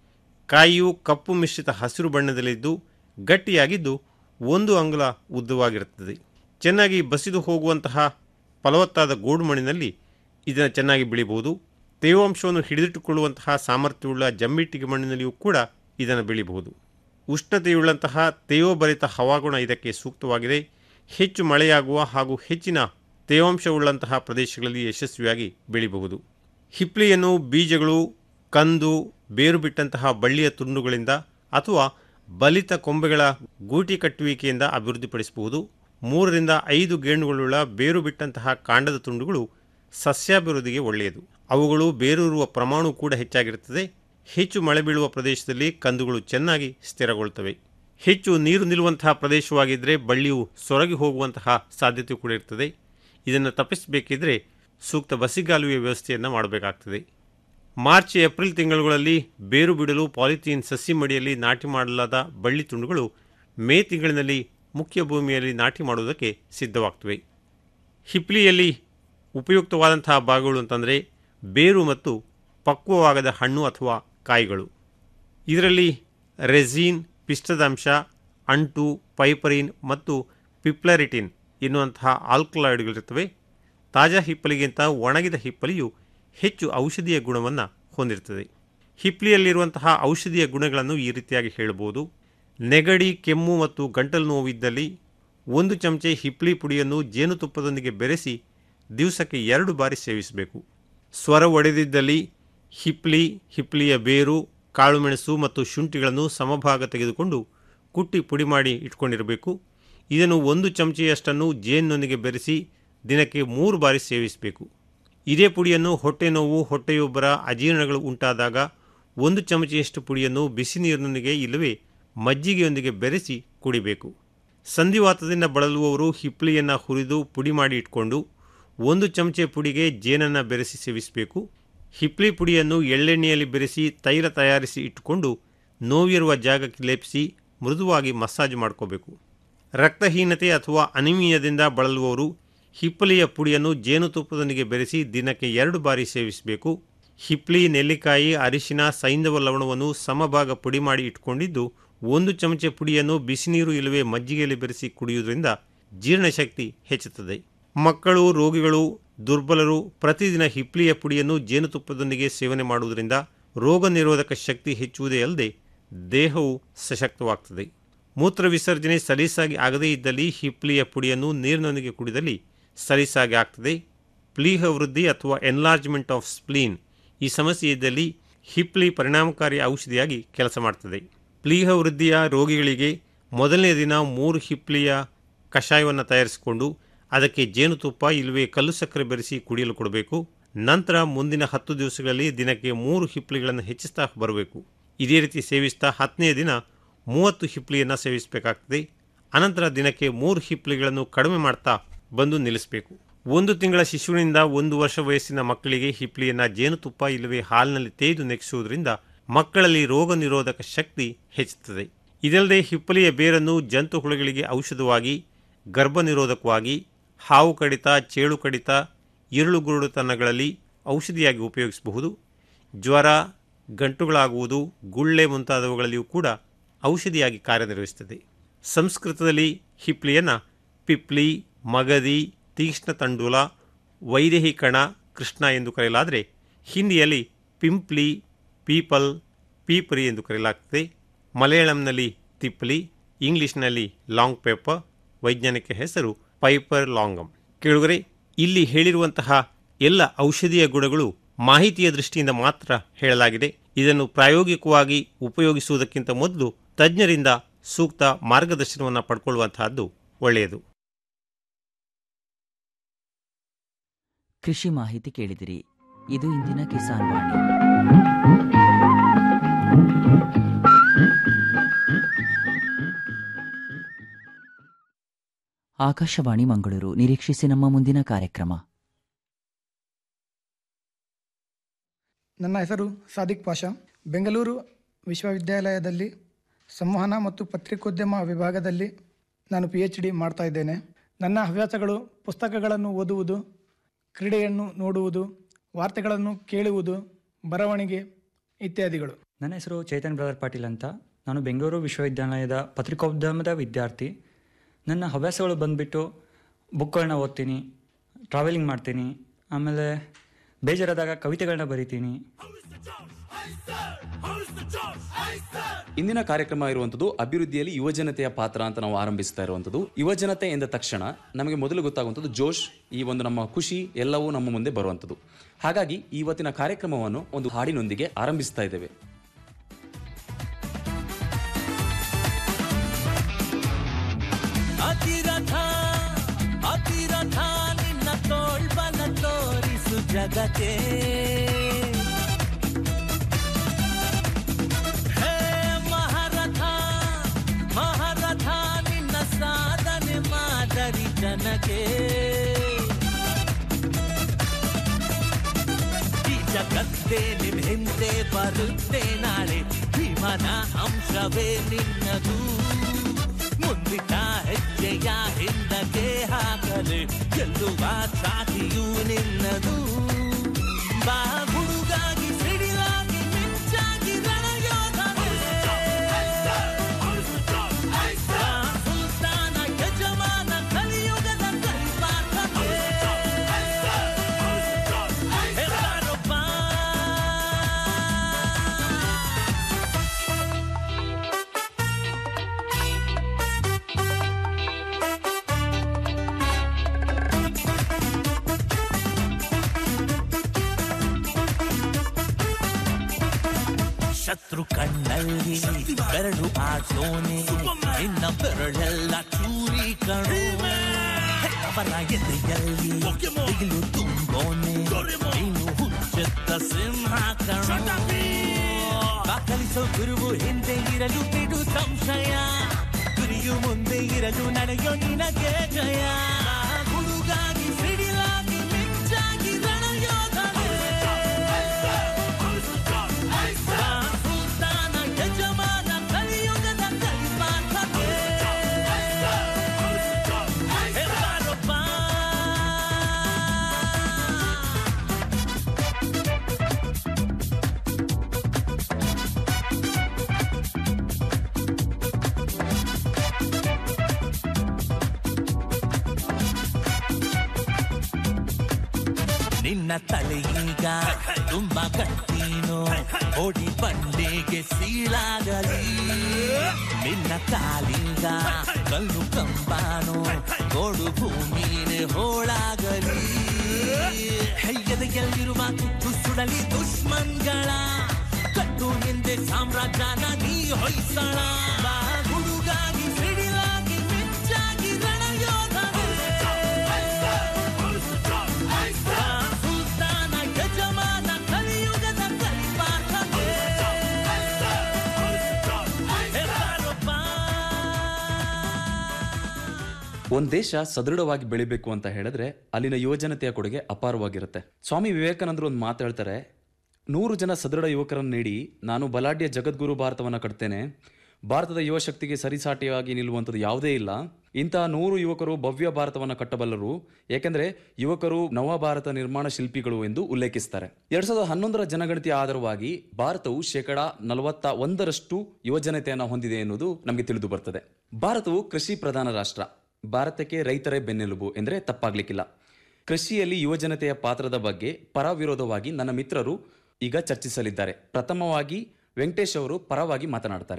ಕಾಯಿಯು ಕಪ್ಪು ಮಿಶ್ರಿತ ಹಸಿರು ಬಣ್ಣದಲ್ಲಿದ್ದು ಗಟ್ಟಿಯಾಗಿದ್ದು ಒಂದು ಅಂಗುಲ ಉದ್ದವಾಗಿರುತ್ತದೆ ಚೆನ್ನಾಗಿ ಬಸಿದು ಹೋಗುವಂತಹ ಫಲವತ್ತಾದ ಗೋಡು ಮಣ್ಣಿನಲ್ಲಿ ಇದನ್ನು ಚೆನ್ನಾಗಿ ಬೆಳಿಬಹುದು ತೇವಾಂಶವನ್ನು ಹಿಡಿದಿಟ್ಟುಕೊಳ್ಳುವಂತಹ ಸಾಮರ್ಥ್ಯವುಳ್ಳ ಜಮ್ಮಿಟ್ಟಿಗೆ ಮಣ್ಣಿನಲ್ಲಿಯೂ ಕೂಡ ಇದನ್ನು ಬೆಳಿಬಹುದು ಉಷ್ಣತೆಯುಳ್ಳಂತಹ ತೇವಭರಿತ ಹವಾಗುಣ ಇದಕ್ಕೆ ಸೂಕ್ತವಾಗಿದೆ ಹೆಚ್ಚು ಮಳೆಯಾಗುವ ಹಾಗೂ ಹೆಚ್ಚಿನ ತೇವಾಂಶವುಳ್ಳಂತಹ ಪ್ರದೇಶಗಳಲ್ಲಿ ಯಶಸ್ವಿಯಾಗಿ ಬೆಳೆಯಬಹುದು ಹಿಪ್ಲಿಯನ್ನು ಬೀಜಗಳು ಕಂದು ಬೇರು ಬಿಟ್ಟಂತಹ ಬಳ್ಳಿಯ ತುಂಡುಗಳಿಂದ ಅಥವಾ ಬಲಿತ ಕೊಂಬೆಗಳ ಗೂಟಿ ಕಟ್ಟುವಿಕೆಯಿಂದ ಅಭಿವೃದ್ಧಿಪಡಿಸಬಹುದು ಮೂರರಿಂದ ಐದು ಗೇಣುಗಳುಳ್ಳ ಬೇರು ಬಿಟ್ಟಂತಹ ಕಾಂಡದ ತುಂಡುಗಳು ಸಸ್ಯಾಭಿವೃದ್ಧಿಗೆ ಒಳ್ಳೆಯದು ಅವುಗಳು ಬೇರೂರುವ ಪ್ರಮಾಣ ಕೂಡ ಹೆಚ್ಚಾಗಿರುತ್ತದೆ ಹೆಚ್ಚು ಮಳೆ ಬೀಳುವ ಪ್ರದೇಶದಲ್ಲಿ ಕಂದುಗಳು ಚೆನ್ನಾಗಿ ಸ್ಥಿರಗೊಳ್ತವೆ ಹೆಚ್ಚು ನೀರು ನಿಲ್ಲುವಂತಹ ಪ್ರದೇಶವಾಗಿದ್ದರೆ ಬಳ್ಳಿಯು ಸೊರಗಿ ಹೋಗುವಂತಹ ಸಾಧ್ಯತೆ ಕೂಡ ಇರ್ತದೆ ಇದನ್ನು ತಪ್ಪಿಸಬೇಕಿದ್ರೆ ಸೂಕ್ತ ಬಸಿಗಾಲುವೆ ವ್ಯವಸ್ಥೆಯನ್ನು ಮಾಡಬೇಕಾಗ್ತದೆ ಮಾರ್ಚ್ ಏಪ್ರಿಲ್ ತಿಂಗಳುಗಳಲ್ಲಿ ಬೇರು ಬಿಡಲು ಪಾಲಿಥೀನ್ ಸಸಿ ಮಡಿಯಲ್ಲಿ ನಾಟಿ ಮಾಡಲಾದ ಬಳ್ಳಿ ತುಂಡುಗಳು ಮೇ ತಿಂಗಳಿನಲ್ಲಿ ಮುಖ್ಯ ಭೂಮಿಯಲ್ಲಿ ನಾಟಿ ಮಾಡುವುದಕ್ಕೆ ಸಿದ್ಧವಾಗ್ತವೆ ಹಿಪ್ಲಿಯಲ್ಲಿ ಉಪಯುಕ್ತವಾದಂತಹ ಭಾಗಗಳು ಅಂತಂದರೆ ಬೇರು ಮತ್ತು ಪಕ್ವವಾಗದ ಹಣ್ಣು ಅಥವಾ ಕಾಯಿಗಳು ಇದರಲ್ಲಿ ರೆಝೀನ್ ಪಿಷ್ಟದಂಶ ಅಂಟು ಪೈಪರಿನ್ ಮತ್ತು ಪಿಪ್ಲರಿಟಿನ್ ಎನ್ನುವಂತಹ ಆಲ್ಕಲಾಯ್ಡ್ಗಳಿರ್ತವೆ ತಾಜಾ ಹಿಪ್ಪಲಿಗಿಂತ ಒಣಗಿದ ಹಿಪ್ಪಲಿಯು ಹೆಚ್ಚು ಔಷಧೀಯ ಗುಣವನ್ನು ಹೊಂದಿರುತ್ತದೆ ಹಿಪ್ಲಿಯಲ್ಲಿರುವಂತಹ ಔಷಧೀಯ ಗುಣಗಳನ್ನು ಈ ರೀತಿಯಾಗಿ ಹೇಳಬಹುದು ನೆಗಡಿ ಕೆಮ್ಮು ಮತ್ತು ಗಂಟಲು ನೋವಿದ್ದಲ್ಲಿ ಒಂದು ಚಮಚೆ ಹಿಪ್ಲಿ ಪುಡಿಯನ್ನು ಜೇನುತುಪ್ಪದೊಂದಿಗೆ ಬೆರೆಸಿ ದಿವಸಕ್ಕೆ ಎರಡು ಬಾರಿ ಸೇವಿಸಬೇಕು ಸ್ವರ ಒಡೆದಿದ್ದಲ್ಲಿ ಹಿಪ್ಲಿ ಹಿಪ್ಲಿಯ ಬೇರು ಕಾಳುಮೆಣಸು ಮತ್ತು ಶುಂಠಿಗಳನ್ನು ಸಮಭಾಗ ತೆಗೆದುಕೊಂಡು ಕುಟ್ಟಿ ಪುಡಿ ಮಾಡಿ ಇಟ್ಕೊಂಡಿರಬೇಕು ಇದನ್ನು ಒಂದು ಚಮಚೆಯಷ್ಟನ್ನು ಜೇನಿನೊಂದಿಗೆ ಬೆರೆಸಿ ದಿನಕ್ಕೆ ಮೂರು ಬಾರಿ ಸೇವಿಸಬೇಕು ಇದೇ ಪುಡಿಯನ್ನು ಹೊಟ್ಟೆ ನೋವು ಹೊಟ್ಟೆಯೊಬ್ಬರ ಅಜೀರ್ಣಗಳು ಉಂಟಾದಾಗ ಒಂದು ಚಮಚೆಯಷ್ಟು ಪುಡಿಯನ್ನು ಬಿಸಿ ನೀರಿನೊಂದಿಗೆ ಇಲ್ಲವೇ ಮಜ್ಜಿಗೆಯೊಂದಿಗೆ ಬೆರೆಸಿ ಕುಡಿಬೇಕು ಸಂಧಿವಾತದಿಂದ ಬಳಲುವವರು ಹಿಪ್ಲಿಯನ್ನು ಹುರಿದು ಪುಡಿ ಮಾಡಿ ಇಟ್ಕೊಂಡು ಒಂದು ಚಮಚೆ ಪುಡಿಗೆ ಜೇನನ್ನು ಬೆರೆಸಿ ಸೇವಿಸಬೇಕು ಹಿಪ್ಲಿ ಪುಡಿಯನ್ನು ಎಳ್ಳೆಣ್ಣೆಯಲ್ಲಿ ಬೆರೆಸಿ ತೈಲ ತಯಾರಿಸಿ ಇಟ್ಟುಕೊಂಡು ನೋವಿರುವ ಜಾಗಕ್ಕೆ ಲೇಪಿಸಿ ಮೃದುವಾಗಿ ಮಸಾಜ್ ಮಾಡ್ಕೋಬೇಕು ರಕ್ತಹೀನತೆ ಅಥವಾ ಅನಿಮಿಯದಿಂದ ಬಳಲುವವರು ಹಿಪ್ಪಲಿಯ ಪುಡಿಯನ್ನು ಜೇನುತುಪ್ಪದೊಂದಿಗೆ ಬೆರೆಸಿ ದಿನಕ್ಕೆ ಎರಡು ಬಾರಿ ಸೇವಿಸಬೇಕು ಹಿಪ್ಲಿ ನೆಲ್ಲಿಕಾಯಿ ಅರಿಶಿನ ಸೈಂಧವ ಲವಣವನ್ನು ಸಮಭಾಗ ಪುಡಿ ಮಾಡಿ ಇಟ್ಕೊಂಡಿದ್ದು ಒಂದು ಚಮಚೆ ಪುಡಿಯನ್ನು ಬಿಸಿನೀರು ಇಲ್ಲವೇ ಮಜ್ಜಿಗೆಯಲ್ಲಿ ಬೆರೆಸಿ ಕುಡಿಯುವುದರಿಂದ ಜೀರ್ಣಶಕ್ತಿ ಹೆಚ್ಚುತ್ತದೆ ಮಕ್ಕಳು ರೋಗಿಗಳು ದುರ್ಬಲರು ಪ್ರತಿದಿನ ಹಿಪ್ಲಿಯ ಪುಡಿಯನ್ನು ಜೇನುತುಪ್ಪದೊಂದಿಗೆ ಸೇವನೆ ಮಾಡುವುದರಿಂದ ರೋಗ ನಿರೋಧಕ ಶಕ್ತಿ ಹೆಚ್ಚುವುದೇ ಅಲ್ಲದೆ ದೇಹವು ಸಶಕ್ತವಾಗ್ತದೆ ಮೂತ್ರ ವಿಸರ್ಜನೆ ಸಲೀಸಾಗಿ ಆಗದೇ ಇದ್ದಲ್ಲಿ ಹಿಪ್ಲಿಯ ಪುಡಿಯನ್ನು ನೀರಿನೊಂದಿಗೆ ಕುಡಿದಲ್ಲಿ ಸಲೀಸಾಗಿ ಆಗ್ತದೆ ಪ್ಲೀಹ ವೃದ್ಧಿ ಅಥವಾ ಎನ್ಲಾರ್ಜ್ಮೆಂಟ್ ಆಫ್ ಸ್ಪ್ಲೀನ್ ಈ ಸಮಸ್ಯೆ ಇದ್ದಲ್ಲಿ ಹಿಪ್ಲಿ ಪರಿಣಾಮಕಾರಿ ಔಷಧಿಯಾಗಿ ಕೆಲಸ ಮಾಡ್ತದೆ ಪ್ಲೀಹ ವೃದ್ಧಿಯ ರೋಗಿಗಳಿಗೆ ಮೊದಲನೇ ದಿನ ಮೂರು ಹಿಪ್ಲಿಯ ಕಷಾಯವನ್ನು ತಯಾರಿಸಿಕೊಂಡು ಅದಕ್ಕೆ ಜೇನುತುಪ್ಪ ಇಲ್ಲವೇ ಕಲ್ಲು ಸಕ್ಕರೆ ಬೆರೆಸಿ ಕುಡಿಯಲು ಕೊಡಬೇಕು ನಂತರ ಮುಂದಿನ ಹತ್ತು ದಿವಸಗಳಲ್ಲಿ ದಿನಕ್ಕೆ ಮೂರು ಹಿಪ್ಲಿಗಳನ್ನು ಹೆಚ್ಚಿಸ್ತಾ ಬರಬೇಕು ಇದೇ ರೀತಿ ಸೇವಿಸ್ತಾ ಹತ್ತನೇ ದಿನ ಮೂವತ್ತು ಹಿಪ್ಲಿಯನ್ನು ಸೇವಿಸಬೇಕಾಗ್ತದೆ ಅನಂತರ ದಿನಕ್ಕೆ ಮೂರು ಹಿಪ್ಲಿಗಳನ್ನು ಕಡಿಮೆ ಮಾಡ್ತಾ ಬಂದು ನಿಲ್ಲಿಸಬೇಕು ಒಂದು ತಿಂಗಳ ಶಿಶುವಿನಿಂದ ಒಂದು ವರ್ಷ ವಯಸ್ಸಿನ ಮಕ್ಕಳಿಗೆ ಹಿಪ್ಲಿಯನ್ನು ಜೇನುತುಪ್ಪ ಇಲ್ಲವೇ ಹಾಲಿನಲ್ಲಿ ತೇಯ್ದು ನೆಕ್ಸುವುದರಿಂದ ಮಕ್ಕಳಲ್ಲಿ ರೋಗ ನಿರೋಧಕ ಶಕ್ತಿ ಹೆಚ್ಚುತ್ತದೆ ಇದಲ್ಲದೆ ಹಿಪ್ಪಲಿಯ ಬೇರನ್ನು ಜಂತು ಹುಳುಗಳಿಗೆ ಔಷಧವಾಗಿ ಗರ್ಭ ನಿರೋಧಕವಾಗಿ ಹಾವು ಕಡಿತ ಚೇಳು ಕಡಿತ ಇರುಳುಗುರುಡುತನಗಳಲ್ಲಿ ಔಷಧಿಯಾಗಿ ಉಪಯೋಗಿಸಬಹುದು ಜ್ವರ ಗಂಟುಗಳಾಗುವುದು ಗುಳ್ಳೆ ಮುಂತಾದವುಗಳಲ್ಲಿಯೂ ಕೂಡ ಔಷಧಿಯಾಗಿ ಕಾರ್ಯನಿರ್ವಹಿಸುತ್ತದೆ ಸಂಸ್ಕೃತದಲ್ಲಿ ಹಿಪ್ಲಿಯನ್ನು ಪಿಪ್ಲಿ ಮಗದಿ ತೀಕ್ಷ್ಣ ತಂಡೂಲ ವೈದೇಹಿ ಕಣ ಕೃಷ್ಣ ಎಂದು ಕರೆಯಲಾದರೆ ಹಿಂದಿಯಲ್ಲಿ ಪಿಂಪ್ಲಿ ಪೀಪಲ್ ಪೀಪರಿ ಎಂದು ಕರೆಯಲಾಗ್ತದೆ ಮಲಯಾಳಂನಲ್ಲಿ ತಿಪ್ಲಿ ಇಂಗ್ಲಿಷ್ನಲ್ಲಿ ಲಾಂಗ್ ಪೇಪರ್ ವೈಜ್ಞಾನಿಕ ಹೆಸರು ಪೈಪರ್ ಲಾಂಗಮ್ ಕೇಳುಗರೆ ಇಲ್ಲಿ ಹೇಳಿರುವಂತಹ ಎಲ್ಲ ಔಷಧೀಯ ಗುಣಗಳು ಮಾಹಿತಿಯ ದೃಷ್ಟಿಯಿಂದ ಮಾತ್ರ ಹೇಳಲಾಗಿದೆ ಇದನ್ನು ಪ್ರಾಯೋಗಿಕವಾಗಿ ಉಪಯೋಗಿಸುವುದಕ್ಕಿಂತ ಮೊದಲು ತಜ್ಞರಿಂದ ಸೂಕ್ತ ಮಾರ್ಗದರ್ಶನವನ್ನು ಪಡ್ಕೊಳ್ಳುವಂತಹದ್ದು ಒಳ್ಳೆಯದು ಕೃಷಿ ಮಾಹಿತಿ ಕೇಳಿದಿರಿ ಇದು ಇಂದಿನ ಕಿಸಾನ್ ವಾಣಿ ಆಕಾಶವಾಣಿ ಮಂಗಳೂರು ನಿರೀಕ್ಷಿಸಿ ನಮ್ಮ ಮುಂದಿನ ಕಾರ್ಯಕ್ರಮ ನನ್ನ ಹೆಸರು ಸಾದಿಕ್ ಪಾಷಾ ಬೆಂಗಳೂರು ವಿಶ್ವವಿದ್ಯಾಲಯದಲ್ಲಿ ಸಂವಹನ ಮತ್ತು ಪತ್ರಿಕೋದ್ಯಮ ವಿಭಾಗದಲ್ಲಿ ನಾನು ಪಿ ಎಚ್ ಡಿ ಮಾಡ್ತಾ ಇದ್ದೇನೆ ನನ್ನ ಹವ್ಯಾಸಗಳು ಪುಸ್ತಕಗಳನ್ನು ಓದುವುದು ಕ್ರೀಡೆಯನ್ನು ನೋಡುವುದು ವಾರ್ತೆಗಳನ್ನು ಕೇಳುವುದು ಬರವಣಿಗೆ ಇತ್ಯಾದಿಗಳು ನನ್ನ ಹೆಸರು ಚೇತನ್ ಬ್ರದರ್ ಪಾಟೀಲ್ ಅಂತ ನಾನು ಬೆಂಗಳೂರು ವಿಶ್ವವಿದ್ಯಾಲಯದ ಪತ್ರಿಕೋದ್ಯಮದ ವಿದ್ಯಾರ್ಥಿ ನನ್ನ ಹವ್ಯಾಸಗಳು ಬಂದುಬಿಟ್ಟು ಬುಕ್ಗಳನ್ನ ಓದ್ತೀನಿ ಟ್ರಾವೆಲಿಂಗ್ ಮಾಡ್ತೀನಿ ಆಮೇಲೆ ಬೇಜಾರಾದಾಗ ಕವಿತೆಗಳನ್ನ ಬರಿತೀನಿ ಇಂದಿನ ಕಾರ್ಯಕ್ರಮ ಇರುವಂಥದ್ದು ಅಭಿವೃದ್ಧಿಯಲ್ಲಿ ಯುವಜನತೆಯ ಪಾತ್ರ ಅಂತ ನಾವು ಆರಂಭಿಸ್ತಾ ಇರುವಂಥದ್ದು ಯುವಜನತೆ ಎಂದ ತಕ್ಷಣ ನಮಗೆ ಮೊದಲು ಗೊತ್ತಾಗುವಂಥದ್ದು ಜೋಶ್ ಈ ಒಂದು ನಮ್ಮ ಖುಷಿ ಎಲ್ಲವೂ ನಮ್ಮ ಮುಂದೆ ಬರುವಂಥದ್ದು ಹಾಗಾಗಿ ಇವತ್ತಿನ ಕಾರ್ಯಕ್ರಮವನ್ನು ಒಂದು ಹಾಡಿನೊಂದಿಗೆ ಆರಂಭಿಸ್ತಾ ಇದ್ದೇವೆ ಅತಿರಥ ಅತಿರಥ ನಿನ್ನ ತೋಳ್ಬಲ ತೋರಿಸು ಜಗಕ್ಕೆ ಹೇ ಮಹಾರಥ ಮಹಾರಥ ನಿನ್ನ ಸಾಧನೆ ಮಾದರಿ ಜನಕ್ಕೆ ಈ ಜಗತ್ತೇ ನಿಮ್ ಹಿಂದೆ ಬರುತ್ತೆ ನಾಳೆ ಭೀಮನ ಅಂಶವೇ ನಿನ್ನದು ಮುಂದಿಟ್ಟ ಹೆಜ್ಜೆಯ ಹಿಂದಕ್ಕೆ ಹಾಕಲೆ ಗೆಲ್ಲುವ ಚಾತಿಯು ನಿನ್ನದು ಬಾ ಹುಡುಗಾಗಿ ಸಿಡಿಲಾಗಿ ಮಿಂಚಾಗಿ ರಣಯೋಧನೆ. ಬಾ ಸುಲ್ತಾನ ಯಜಮಾನ ಕಲಿಯುಗದ ಕೈಪಾರ್ಥನೆ. ಎಲ್ಲರೂ ಬಾ ಶತ್ರು ಕಣ್ಣಲ್ಲಿ ಬೆರಳು ಆಟೋನೆ ನಿನ್ನ ಬೆರಳೆಲ್ಲ ಚೂರಿ ಕಣೋ ಅವರ ಎದೆಯಲ್ಲಿ ದಿಗಿಲು ತುಂಬೋನೆ ನೀನು ಹುಚ್ಚೆತ್ತ ಸಿಂಹ ಕಣೋ ದಾಖಲಿಸೋ ಗುರುವು ಹಿಂದೆ ಇರಲು ಬಿಡು ಸಂಶಯ ಗುರಿಯು ಮುಂದೆ ಇರಲು ನಡೆಯೋ ನಿನಗೆ ಜಯ ಹುಡುಗಾಗಿ ಸಿಡಿಲಾಗಿ ಮಿಂಚಾಗಿ ರಣಯೋಧನೆ ಸುಲ್ತಾನ ಯಜಮಾನ ಕಲಿಯುಗದ ಕಲ್ಪಾರ್ಥನೆ ಎಲ್ಲರೊಬ್ಬ ನಿನ್ನ ತಲೆ ಈಗ ತುಂಬಾ ಗಟ್ಟಿನೋ ಓಡಿ ಬಂಡೆಗೆ ಸೀಳಾಗಲಿ ನಿನ್ನ ಕಾಲೀಗ ಕಲ್ಲು ಕಂಬಾನೋ ಗೋಡು ಭೂಮಿನೇ ಹೋಳಾಗಲಿ ಎದೆಯಲ್ಲಿರುವ ಕಿತ್ತು ಸುಡಲಿ ದುಶ್ಮನ್ಗಳ ಕಟ್ಟು ಹಿಂದೆ ಸಾಮ್ರಾಜ್ಯನ ನೀ ಹೊಯ್ಸಳ ಬಾ ಹುಡುಗಾಗಿ ಸಿಡಿಲಾಗಿ ಮಿಂಚಾಗಿ ರಣಯೋಧನೆ ಸುಲ್ತಾನ ಯಜಮಾನ ಕಲಿಯುಗದ ಕಲಿಪಾಠನೆ ಎಲ್ಲರೊಬ್ಬ ಒಂದ್ ದೇಶ ಸದೃಢವಾಗಿ ಬೆಳಿಬೇಕು ಅಂತ ಹೇಳಿದ್ರೆ ಅಲ್ಲಿನ ಯುವಜನತೆಯ ಕೊಡುಗೆ ಅಪಾರವಾಗಿರುತ್ತೆ ಸ್ವಾಮಿ ವಿವೇಕಾನಂದರು ಒಂದು ಮಾತು ಹೇಳ್ತಾರೆ ನೂರು ಜನ ಸದೃಢ ಯುವಕರನ್ನು ನೀಡಿ ನಾನು ಬಲಾಢ್ಯ ಜಗದ್ಗುರು ಭಾರತವನ್ನು ಕಟ್ತೇನೆ ಭಾರತದ ಯುವಶಕ್ತಿಗೆ ಸರಿಸಾಟಿಯಾಗಿ ನಿಲ್ಲುವಂಥದ್ದು ಯಾವುದೇ ಇಲ್ಲ ಇಂತಹ ನೂರು ಯುವಕರು ಭವ್ಯ ಭಾರತವನ್ನು ಕಟ್ಟಬಲ್ಲರು ಏಕೆಂದರೆ ಯುವಕರು ನವ ಭಾರತ ನಿರ್ಮಾಣ ಶಿಲ್ಪಿಗಳು ಎಂದು ಉಲ್ಲೇಖಿಸ್ತಾರೆ ಎರಡ್ ಸಾವಿರದ ಹನ್ನೊಂದರ ಜನಗಣತಿಯ ಆಧಾರವಾಗಿ ಭಾರತವು ಶೇಕಡ ನಲವತ್ತ ಒಂದರಷ್ಟು ಯುವಜನತೆಯನ್ನು ಹೊಂದಿದೆ ಎನ್ನುವುದು ನಮಗೆ ತಿಳಿದು ಬರ್ತದೆ ಭಾರತವು ಕೃಷಿ ಪ್ರಧಾನ ರಾಷ್ಟ್ರ ಭಾರತಕ್ಕೆ ರೈತರೇ ಬೆನ್ನೆಲುಬು ಎಂದರೆ ತಪ್ಪಾಗ್ಲಿಕ್ಕಿಲ್ಲ ಕೃಷಿಯಲ್ಲಿ ಯುವಜನತೆಯ ಪಾತ್ರದ ಬಗ್ಗೆ ಪರ ವಿರೋಧವಾಗಿ ನನ್ನ ಮಿತ್ರರು ಈಗ ಚರ್ಚಿಸಲಿದ್ದಾರೆ ಪ್ರಥಮವಾಗಿ ವೆಂಕಟೇಶ್ ಅವರು ಪರವಾಗಿ ಮಾತನಾಡ್ತಾರೆ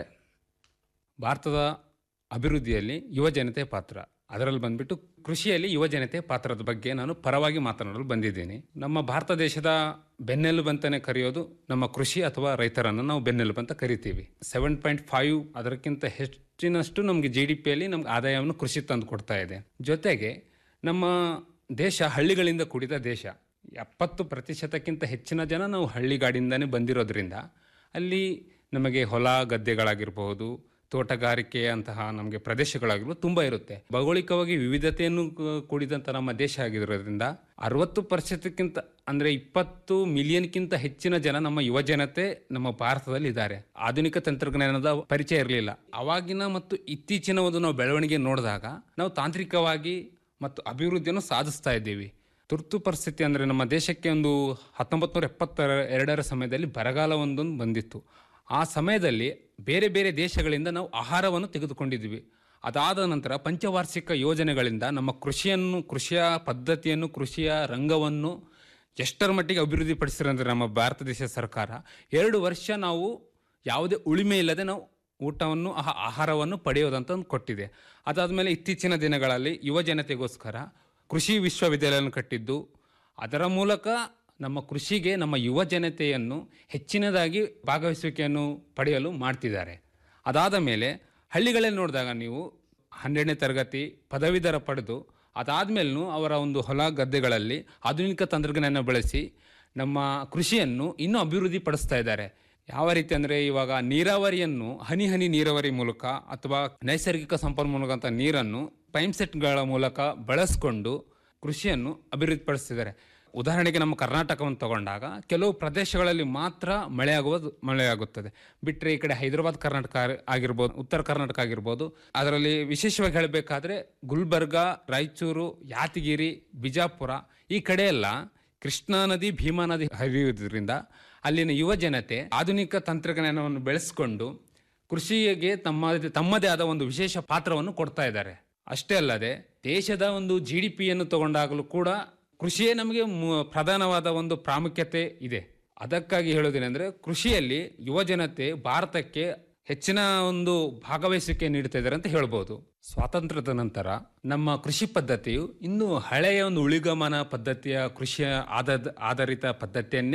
ಭಾರತದ ಅಭಿವೃದ್ಧಿಯಲ್ಲಿ ಯುವಜನತೆ ಪಾತ್ರ ಅದರಲ್ಲಿ ಬಂದ್ಬಿಟ್ಟು ಕೃಷಿಯಲ್ಲಿ ಯುವಜನತೆ ಪಾತ್ರದ ಬಗ್ಗೆ ನಾನು ಪರವಾಗಿ ಮಾತನಾಡಲು ಬಂದಿದ್ದೀನಿ ನಮ್ಮ ಭಾರತ ದೇಶದ ಬೆನ್ನೆಲುಬು ಅಂತಾನೆ ಕರೆಯೋದು ನಮ್ಮ ಕೃಷಿ ಅಥವಾ ರೈತರನ್ನು ನಾವು ಬೆನ್ನೆಲುಬು ಅಂತ ಕರಿತೀವಿ ಸೆವೆನ್ ಪಾಯಿಂಟ್ ಫೈವ್ ಅದಕ್ಕಿಂತ ಹೆಚ್ಚಿನಷ್ಟು ನಮಗೆ ಜಿ ಡಿ ಪಿಯಲ್ಲಿ ನಮ್ಗೆ ಆದಾಯವನ್ನು ಕೃಷಿ ತಂದು ಕೊಡ್ತಾ ಇದೆ ಜೊತೆಗೆ ನಮ್ಮ ದೇಶ ಹಳ್ಳಿಗಳಿಂದ ಕೂಡಿದ ದೇಶ ಎಪ್ಪತ್ತು ಪ್ರತಿಶತಕ್ಕಿಂತ ಹೆಚ್ಚಿನ ಜನ ನಾವು ಹಳ್ಳಿಗಾಡಿಂದನೇ ಬಂದಿರೋದ್ರಿಂದ ಅಲ್ಲಿ ನಮಗೆ ಹೊಲ ಗದ್ದೆಗಳಾಗಿರ್ಬೋದು ತೋಟಗಾರಿಕೆ ಅಂತಹ ನಮಗೆ ಪ್ರದೇಶಗಳಾಗಿರ್ಬೋದು ತುಂಬ ಇರುತ್ತೆ ಭೌಗೋಳಿಕವಾಗಿ ವಿವಿಧತೆಯನ್ನು ಕ- ಕೂಡಿದಂಥ ನಮ್ಮ ದೇಶ ಆಗಿರೋದ್ರಿಂದ ಅರವತ್ತು ಪರ್ಸೆಂಟ್ಕ್ಕಿಂತ ಅಂದರೆ ಇಪ್ಪತ್ತು ಮಿಲಿಯನ್ಗಿಂತ ಹೆಚ್ಚಿನ ಜನ ನಮ್ಮ ಯುವಜನತೆ ನಮ್ಮ ಭಾರತದಲ್ಲಿ ಇದ್ದಾರೆ ಆಧುನಿಕ ತಂತ್ರಜ್ಞಾನದ ಪರಿಚಯ ಇರಲಿಲ್ಲ ಅವಾಗಿನ ಮತ್ತು ಇತ್ತೀಚಿನ ಒಂದು ನಾವು ಬೆಳವಣಿಗೆ ನೋಡಿದಾಗ ನಾವು ತಾಂತ್ರಿಕವಾಗಿ ಮತ್ತು ಅಭಿವೃದ್ಧಿಯನ್ನು ಸಾಧಿಸ್ತಾ ಇದ್ದೀವಿ ತುರ್ತು ಪರಿಸ್ಥಿತಿ ಅಂದರೆ ನಮ್ಮ ದೇಶಕ್ಕೆ ಒಂದು ಹತ್ತೊಂಬತ್ತು ನೂರ ಎಪ್ಪತ್ತರ ಎರಡರ ಸಮಯದಲ್ಲಿ ಬರಗಾಲ ಒಂದೊಂದು ಬಂದಿತ್ತು ಆ ಸಮಯದಲ್ಲಿ ಬೇರೆ ಬೇರೆ ದೇಶಗಳಿಂದ ನಾವು ಆಹಾರವನ್ನು ತೆಗೆದುಕೊಂಡಿದ್ವಿ ಅದಾದ ನಂತರ ಪಂಚವಾರ್ಷಿಕ ಯೋಜನೆಗಳಿಂದ ನಮ್ಮ ಕೃಷಿಯನ್ನು ಕೃಷಿಯ ಪದ್ಧತಿಯನ್ನು ಕೃಷಿಯ ರಂಗವನ್ನು ಎಷ್ಟರ ಮಟ್ಟಿಗೆ ಅಭಿವೃದ್ಧಿಪಡಿಸಿರಂದ್ರೆ ನಮ್ಮ ಭಾರತ ದೇಶ ಸರ್ಕಾರ ಎರಡು ವರ್ಷ ನಾವು ಯಾವುದೇ ಉಳಿಮೆ ಇಲ್ಲದೆ ನಾವು ಊಟವನ್ನು ಆ ಆಹಾರವನ್ನು ಪಡೆಯೋದಂತ ಒಂದು ಕೊಟ್ಟಿದೆ ಅದಾದಮೇಲೆ ಇತ್ತೀಚಿನ ದಿನಗಳಲ್ಲಿ ಯುವ ಜನತೆಗೋಸ್ಕರ ಕೃಷಿ ವಿಶ್ವವಿದ್ಯಾಲಯವನ್ನು ಕಟ್ಟಿದ್ದು ಅದರ ಮೂಲಕ ನಮ್ಮ ಕೃಷಿಗೆ ನಮ್ಮ ಯುವ ಜನತೆಯನ್ನು ಹೆಚ್ಚಿನದಾಗಿ ಭಾಗವಹಿಸುವಿಕೆಯನ್ನು ಪಡೆಯಲು ಮಾಡ್ತಿದ್ದಾರೆ ಅದಾದ ಮೇಲೆ ಹಳ್ಳಿಗಳಲ್ಲಿ ನೋಡಿದಾಗ ನೀವು ಹನ್ನೆರಡನೇ ತರಗತಿ ಪದವೀಧರ ಪಡೆದು ಅದಾದ್ಮೇಲೂ ಅವರ ಒಂದು ಹೊಲ ಗದ್ದೆಗಳಲ್ಲಿ ಆಧುನಿಕ ತಂತ್ರಜ್ಞಾನ ಬಳಸಿ ನಮ್ಮ ಕೃಷಿಯನ್ನು ಇನ್ನೂ ಅಭಿವೃದ್ಧಿ ಪಡಿಸ್ತಾ ಇದ್ದಾರೆ ಯಾವ ರೀತಿ ಅಂದರೆ ಇವಾಗ ನೀರಾವರಿಯನ್ನು ಹನಿ ಹನಿ ನೀರಾವರಿ ಮೂಲಕ ಅಥವಾ ನೈಸರ್ಗಿಕ ಸಂಪನ್ಮೂಲಕಂತ ನೀರನ್ನು ಪೈಪ್ ಸೆಟ್ಗಳ ಮೂಲಕ ಬಳಸ್ಕೊಂಡು ಕೃಷಿಯನ್ನು ಅಭಿವೃದ್ಧಿಪಡಿಸ್ತಿದ್ದಾರೆ ಉದಾಹರಣೆಗೆ ನಮ್ಮ ಕರ್ನಾಟಕವನ್ನು ತಗೊಂಡಾಗ ಕೆಲವು ಪ್ರದೇಶಗಳಲ್ಲಿ ಮಾತ್ರ ಮಳೆ ಆಗುವುದು ಮಳೆಯಾಗುತ್ತದೆ ಬಿಟ್ಟರೆ ಈ ಕಡೆ ಹೈದರಾಬಾದ್ ಕರ್ನಾಟಕ ಆಗಿರ್ಬೋದು ಉತ್ತರ ಕರ್ನಾಟಕ ಆಗಿರ್ಬೋದು ಅದರಲ್ಲಿ ವಿಶೇಷವಾಗಿ ಹೇಳಬೇಕಾದ್ರೆ ಗುಲ್ಬರ್ಗ ರಾಯಚೂರು ಯಾದಗಿರಿ ಬಿಜಾಪುರ ಈ ಕಡೆ ಎಲ್ಲ ಕೃಷ್ಣಾ ನದಿ ಭೀಮಾ ನದಿ ಹರಿಯುವುದರಿಂದ ಅಲ್ಲಿನ ಯುವ ಜನತೆ ಆಧುನಿಕ ತಂತ್ರಜ್ಞಾನವನ್ನು ಬೆಳೆಸ್ಕೊಂಡು ಕೃಷಿಗೆ ತಮ್ಮ ತಮ್ಮದೇ ಆದ ಒಂದು ವಿಶೇಷ ಪಾತ್ರವನ್ನು ಕೊಡ್ತಾ ಇದ್ದಾರೆ ಅಷ್ಟೇ ಅಲ್ಲದೆ ದೇಶದ ಒಂದು ಜಿ ಡಿ ಪಿಯನ್ನು ತಗೊಂಡಾಗಲೂ ಕೂಡ ಕೃಷಿಯೇ ನಮಗೆ ಮು- ಪ್ರಧಾನವಾದ ಒಂದು ಪ್ರಾಮುಖ್ಯತೆ ಇದೆ ಅದಕ್ಕಾಗಿ ಹೇಳೋದೇನೆಂದ್ರೆ ಕೃಷಿಯಲ್ಲಿ ಯುವ ಜನತೆ ಭಾರತಕ್ಕೆ ಹೆಚ್ಚಿನ ಒಂದು ಭಾಗವಹಿಸುವಿಕೆ ನೀಡ್ತಾ ಇದ್ದಾರೆ ಅಂತ ಹೇಳ್ಬೋದು ಸ್ವಾತಂತ್ರ್ಯದ ನಂತರ ನಮ್ಮ ಕೃಷಿ ಪದ್ಧತಿಯು ಇನ್ನು ಹಳೆಯ ಒಂದು ಉಳಿಗಮನ ಪದ್ಧತಿಯ ಕೃಷಿಯ ಆಧಾರ ಆಧಾರಿತ ಪದ್ಧತಿಯನ್ನೇ